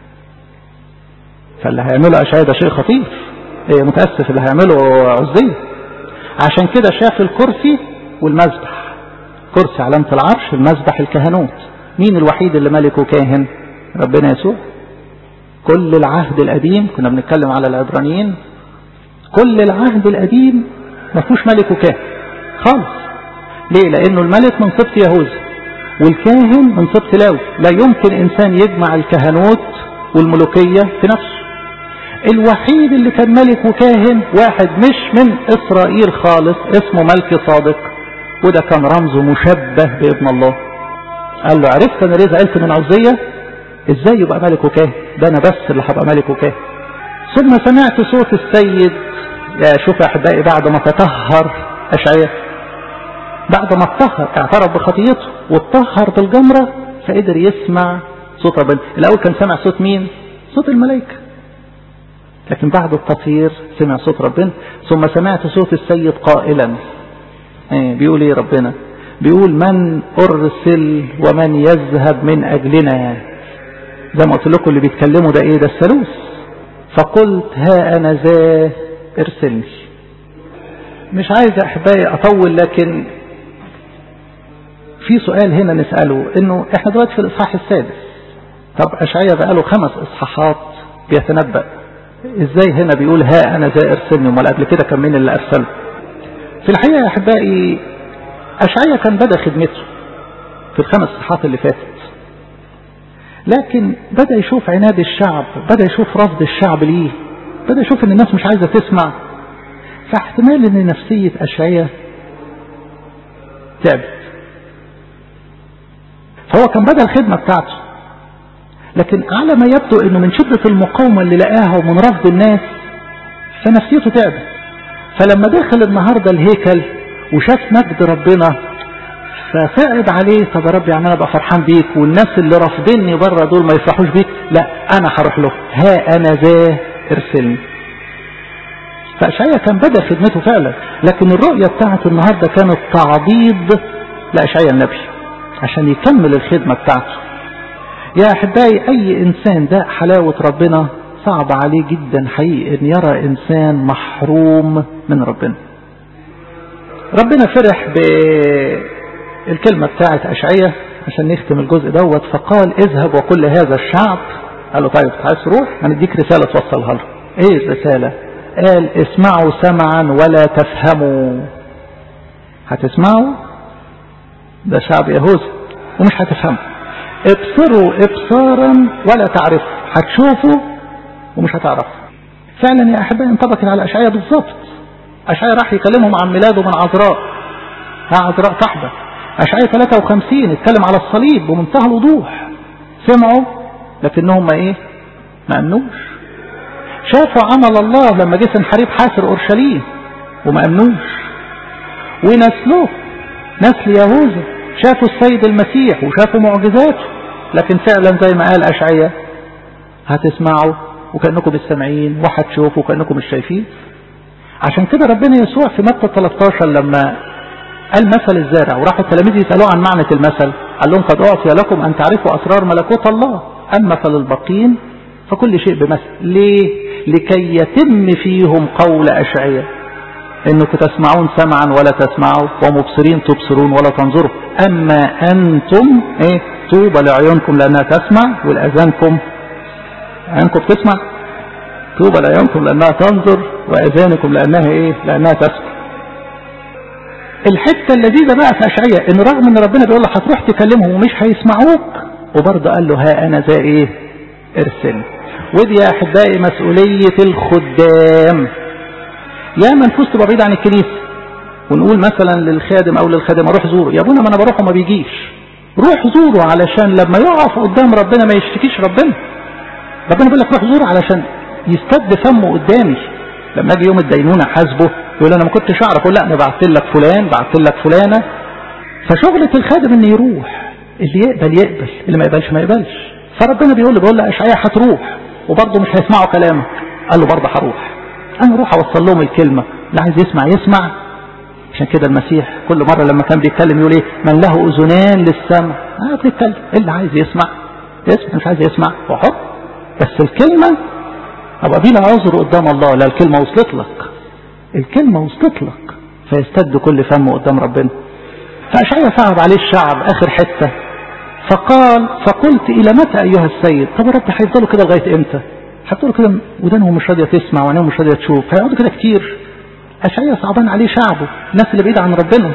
فاللي هيعمله أشعياء ده شيء خطير إيه متأسف اللي هيعمله عزية عشان كده شاف الكرسي والمذبح كرسي علامة العرش المذبح الكهنوت مين الوحيد اللي ملك وكاهن ربنا يسوع كل العهد القديم كنا بنتكلم على العبرانيين كل العهد القديم ما فيهوش ملك وكاهن خالص ليه لانه الملك من سبط يهوذا والكاهن من سبط لاوي لا يمكن انسان يجمع الكهنوت والملوكية في نفسه الوحيد اللي كان ملك وكاهن واحد مش من اسرائيل خالص اسمه ملك صادق وده كان رمزه مشبه بابن الله قال له عرفت انا ليه زعلت من عزية ازاي يبقى ملك وكاهن ده انا بس اللي هبقى ملك وكاهن ثم سمعت صوت السيد يا شوف يا احبائي بعد ما تطهر اشعياء بعد ما اتطهر اعترف بخطيته واتطهر بالجمرة فقدر يسمع صوت ربنا الاول كان سمع صوت مين صوت الملائكه لكن بعد التطهير سمع صوت ربنا ثم سمعت صوت السيد قائلا ايه بيقول ايه ربنا بيقول من ارسل ومن يذهب من اجلنا زي ما قلت لكم اللي بيتكلموا ده ايه ده الثالوث فقلت ها انا ذا ارسلني مش عايز احبائي اطول لكن في سؤال هنا نسأله انه احنا دلوقتي في الاصحاح السادس طب اشعيا بقاله خمس اصحاحات بيتنبأ ازاي هنا بيقول ها انا ذا ارسلني امال قبل كده كان مين اللي ارسله في الحقيقه يا احبائي اشعيا كان بدا خدمته في الخمس صحات اللي فاتت لكن بدا يشوف عناد الشعب بدا يشوف رفض الشعب ليه بدا يشوف ان الناس مش عايزه تسمع فاحتمال ان نفسيه اشعيا تعبت فهو كان بدا الخدمه بتاعته لكن على ما يبدو انه من شدة المقاومة اللي لقاها ومن رفض الناس فنفسيته تعبت فلما دخل النهاردة الهيكل وشاف مجد ربنا فصعب عليه طب يا رب يعني انا ابقى فرحان بيك والناس اللي رافضيني بره دول ما يفرحوش بيك لا انا هروح له ها انا ذا ارسلني فاشعيا كان بدا خدمته فعلا لكن الرؤية بتاعت النهاردة كانت تعضيد لاشعيا النبي عشان يكمل الخدمة بتاعته يا أحبائي أي إنسان ده حلاوة ربنا صعب عليه جدا حقيقي أن يرى إنسان محروم من ربنا ربنا فرح بالكلمة بتاعت أشعية عشان نختم الجزء دوت فقال اذهب وكل هذا الشعب قال له طيب عايز تروح هنديك رسالة توصلها له ايه الرسالة قال اسمعوا سمعا ولا تفهموا هتسمعوا ده شعب يهوذا ومش هتفهموا ابصروا ابصارا ولا تعرفوا هتشوفوا ومش هتعرفوا فعلا يا احبائي انطبقت على اشعياء بالظبط اشعياء راح يكلمهم عن ميلاده من عذراء ها عذراء صاحبه اشعياء 53 اتكلم على الصليب بمنتهى الوضوح سمعوا لكنهم ما ايه ما امنوش شافوا عمل الله لما جه سنحريب حاسر اورشليم وما امنوش ونسلوه نسل يهوذا شافوا السيد المسيح وشافوا معجزاته لكن فعلا زي ما قال أشعية هتسمعوا وكأنكم مش سامعين وهتشوفوا وكأنكم مش شايفين عشان كده ربنا يسوع في متى 13 لما قال مثل الزارع وراح التلاميذ يسألوه عن معنى المثل قال لهم قد أعطي لكم أن تعرفوا أسرار ملكوت الله أما مثل الباقين فكل شيء بمثل ليه لكي يتم فيهم قول أشعية انكم تسمعون سمعا ولا تسمعوا ومبصرين تبصرون ولا تنظروا اما انتم ايه طوبى لعيونكم لانها تسمع والاذانكم عينكم بتسمع طوبى لعيونكم لانها تنظر واذانكم لانها ايه لانها تسمع الحته اللذيذه بقى في اشعياء ان رغم ان ربنا بيقول له هتروح تكلمهم ومش هيسمعوك وبرضه قال له ها انا ذا ايه ارسلني ودي يا احبائي مسؤوليه الخدام يا نفوس تبقى بعيد عن الكنيسه ونقول مثلا للخادم او للخادمه روح زوره يا ابونا ما انا بروح وما بيجيش روح زوره علشان لما يقف قدام ربنا ما يشتكيش ربنا ربنا بيقول لك روح زوره علشان يستد فمه قدامي لما اجي يوم الدينونه حاسبه يقول انا ما كنتش اعرف اقول لا انا بعت لك فلان بعت لك فلانه فشغله الخادم انه يروح اللي يقبل يقبل اللي ما يقبلش ما يقبلش فربنا بيقول له بيقول له اشعياء هتروح وبرضه مش هيسمعوا كلامك قال له برضه هروح انا اروح اوصل لهم الكلمه اللي عايز يسمع يسمع عشان كده المسيح كل مره لما كان بيتكلم يقول ايه من له اذنان للسمع اه بيتكلم اللي عايز يسمع يسمع مش عايز يسمع وحط بس الكلمه ابقى بلا عذر قدام الله لا الكلمه وصلت لك الكلمه وصلت لك فيستد كل فم قدام ربنا فأشعيا صعب عليه الشعب آخر حتة فقال فقلت إلى متى أيها السيد طب رب هيفضلوا كده لغاية إمتى هتقولوا كده ودانهم مش راضية تسمع وعينهم مش راضية تشوف هيقعدوا كده كتير أشعيا صعبان عليه شعبه الناس اللي بعيدة عن ربنا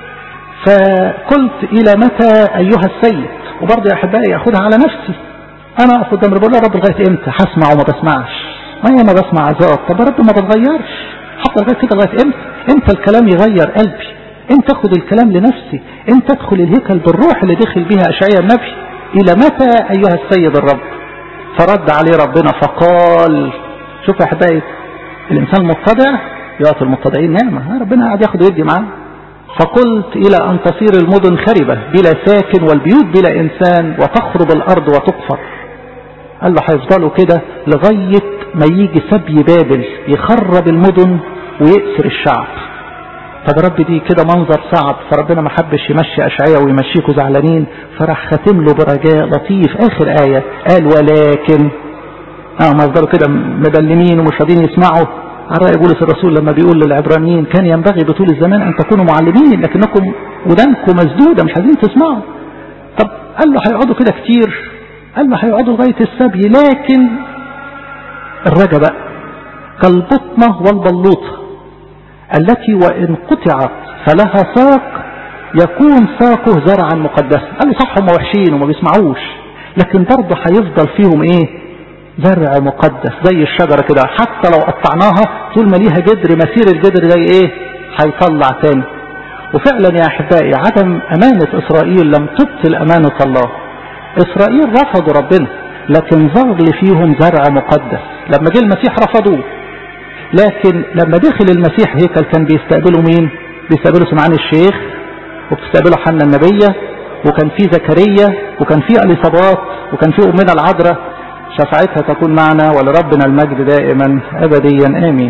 فقلت إلى متى أيها السيد وبرضه يا أحبائي أخدها على نفسي أنا أقف قدام ربنا يا رب لغاية إمتى هسمع وما بسمعش ما هي ما بسمع عذاب طب يا رب ما بتغيرش حتى لغاية كده لغاية إمتى إمتى الكلام يغير قلبي إمتى أخد الكلام لنفسي إمتى أدخل الهيكل بالروح اللي دخل بها أشعيا النبي إلى متى أيها السيد الرب فرد عليه ربنا فقال شوف يا أحبائي الإنسان المتضع يعطي المتضعين نعمة ربنا قاعد ياخد ويدي معاه فقلت إلى أن تصير المدن خربة بلا ساكن والبيوت بلا إنسان وتخرب الأرض وتقفر قال له هيفضلوا كده لغاية ما يجي سبي بابل يخرب المدن ويأسر الشعب طب رب دي كده منظر صعب فربنا ما حبش يمشي أشعية ويمشيكوا زعلانين فراح ختم له برجاء لطيف آخر آية قال ولكن اه ما يفضلوا كده مبلمين ومش راضيين يسمعوا على رأي بولس الرسول لما بيقول للعبرانيين كان ينبغي بطول الزمان أن تكونوا معلمين لكنكم ودانكم مسدودة مش عايزين تسمعوا طب قال له هيقعدوا كده كتير قال له هيقعدوا لغاية السبي لكن الرجا بقى كالبطنة والبلوطة التي وإن قطعت فلها ساق يكون ساقه زرعا مقدسا قال له صح هم وحشين وما بيسمعوش لكن برضه هيفضل فيهم ايه زرع مقدس زي الشجرة كده حتى لو قطعناها طول ما ليها جدر مسير الجدر زي ايه هيطلع تاني وفعلا يا احبائي عدم امانة اسرائيل لم تبطل امانة الله اسرائيل رفضوا ربنا لكن ظل فيهم زرع مقدس لما جه المسيح رفضوه لكن لما دخل المسيح هيكل كان بيستقبلوا مين بيستقبلوا سمعان الشيخ وبتستقبلوا حنا النبية وكان في زكريا وكان في اليصابات وكان في امنا العذراء شفاعتها تكون معنا ولربنا المجد دائما ابديا امين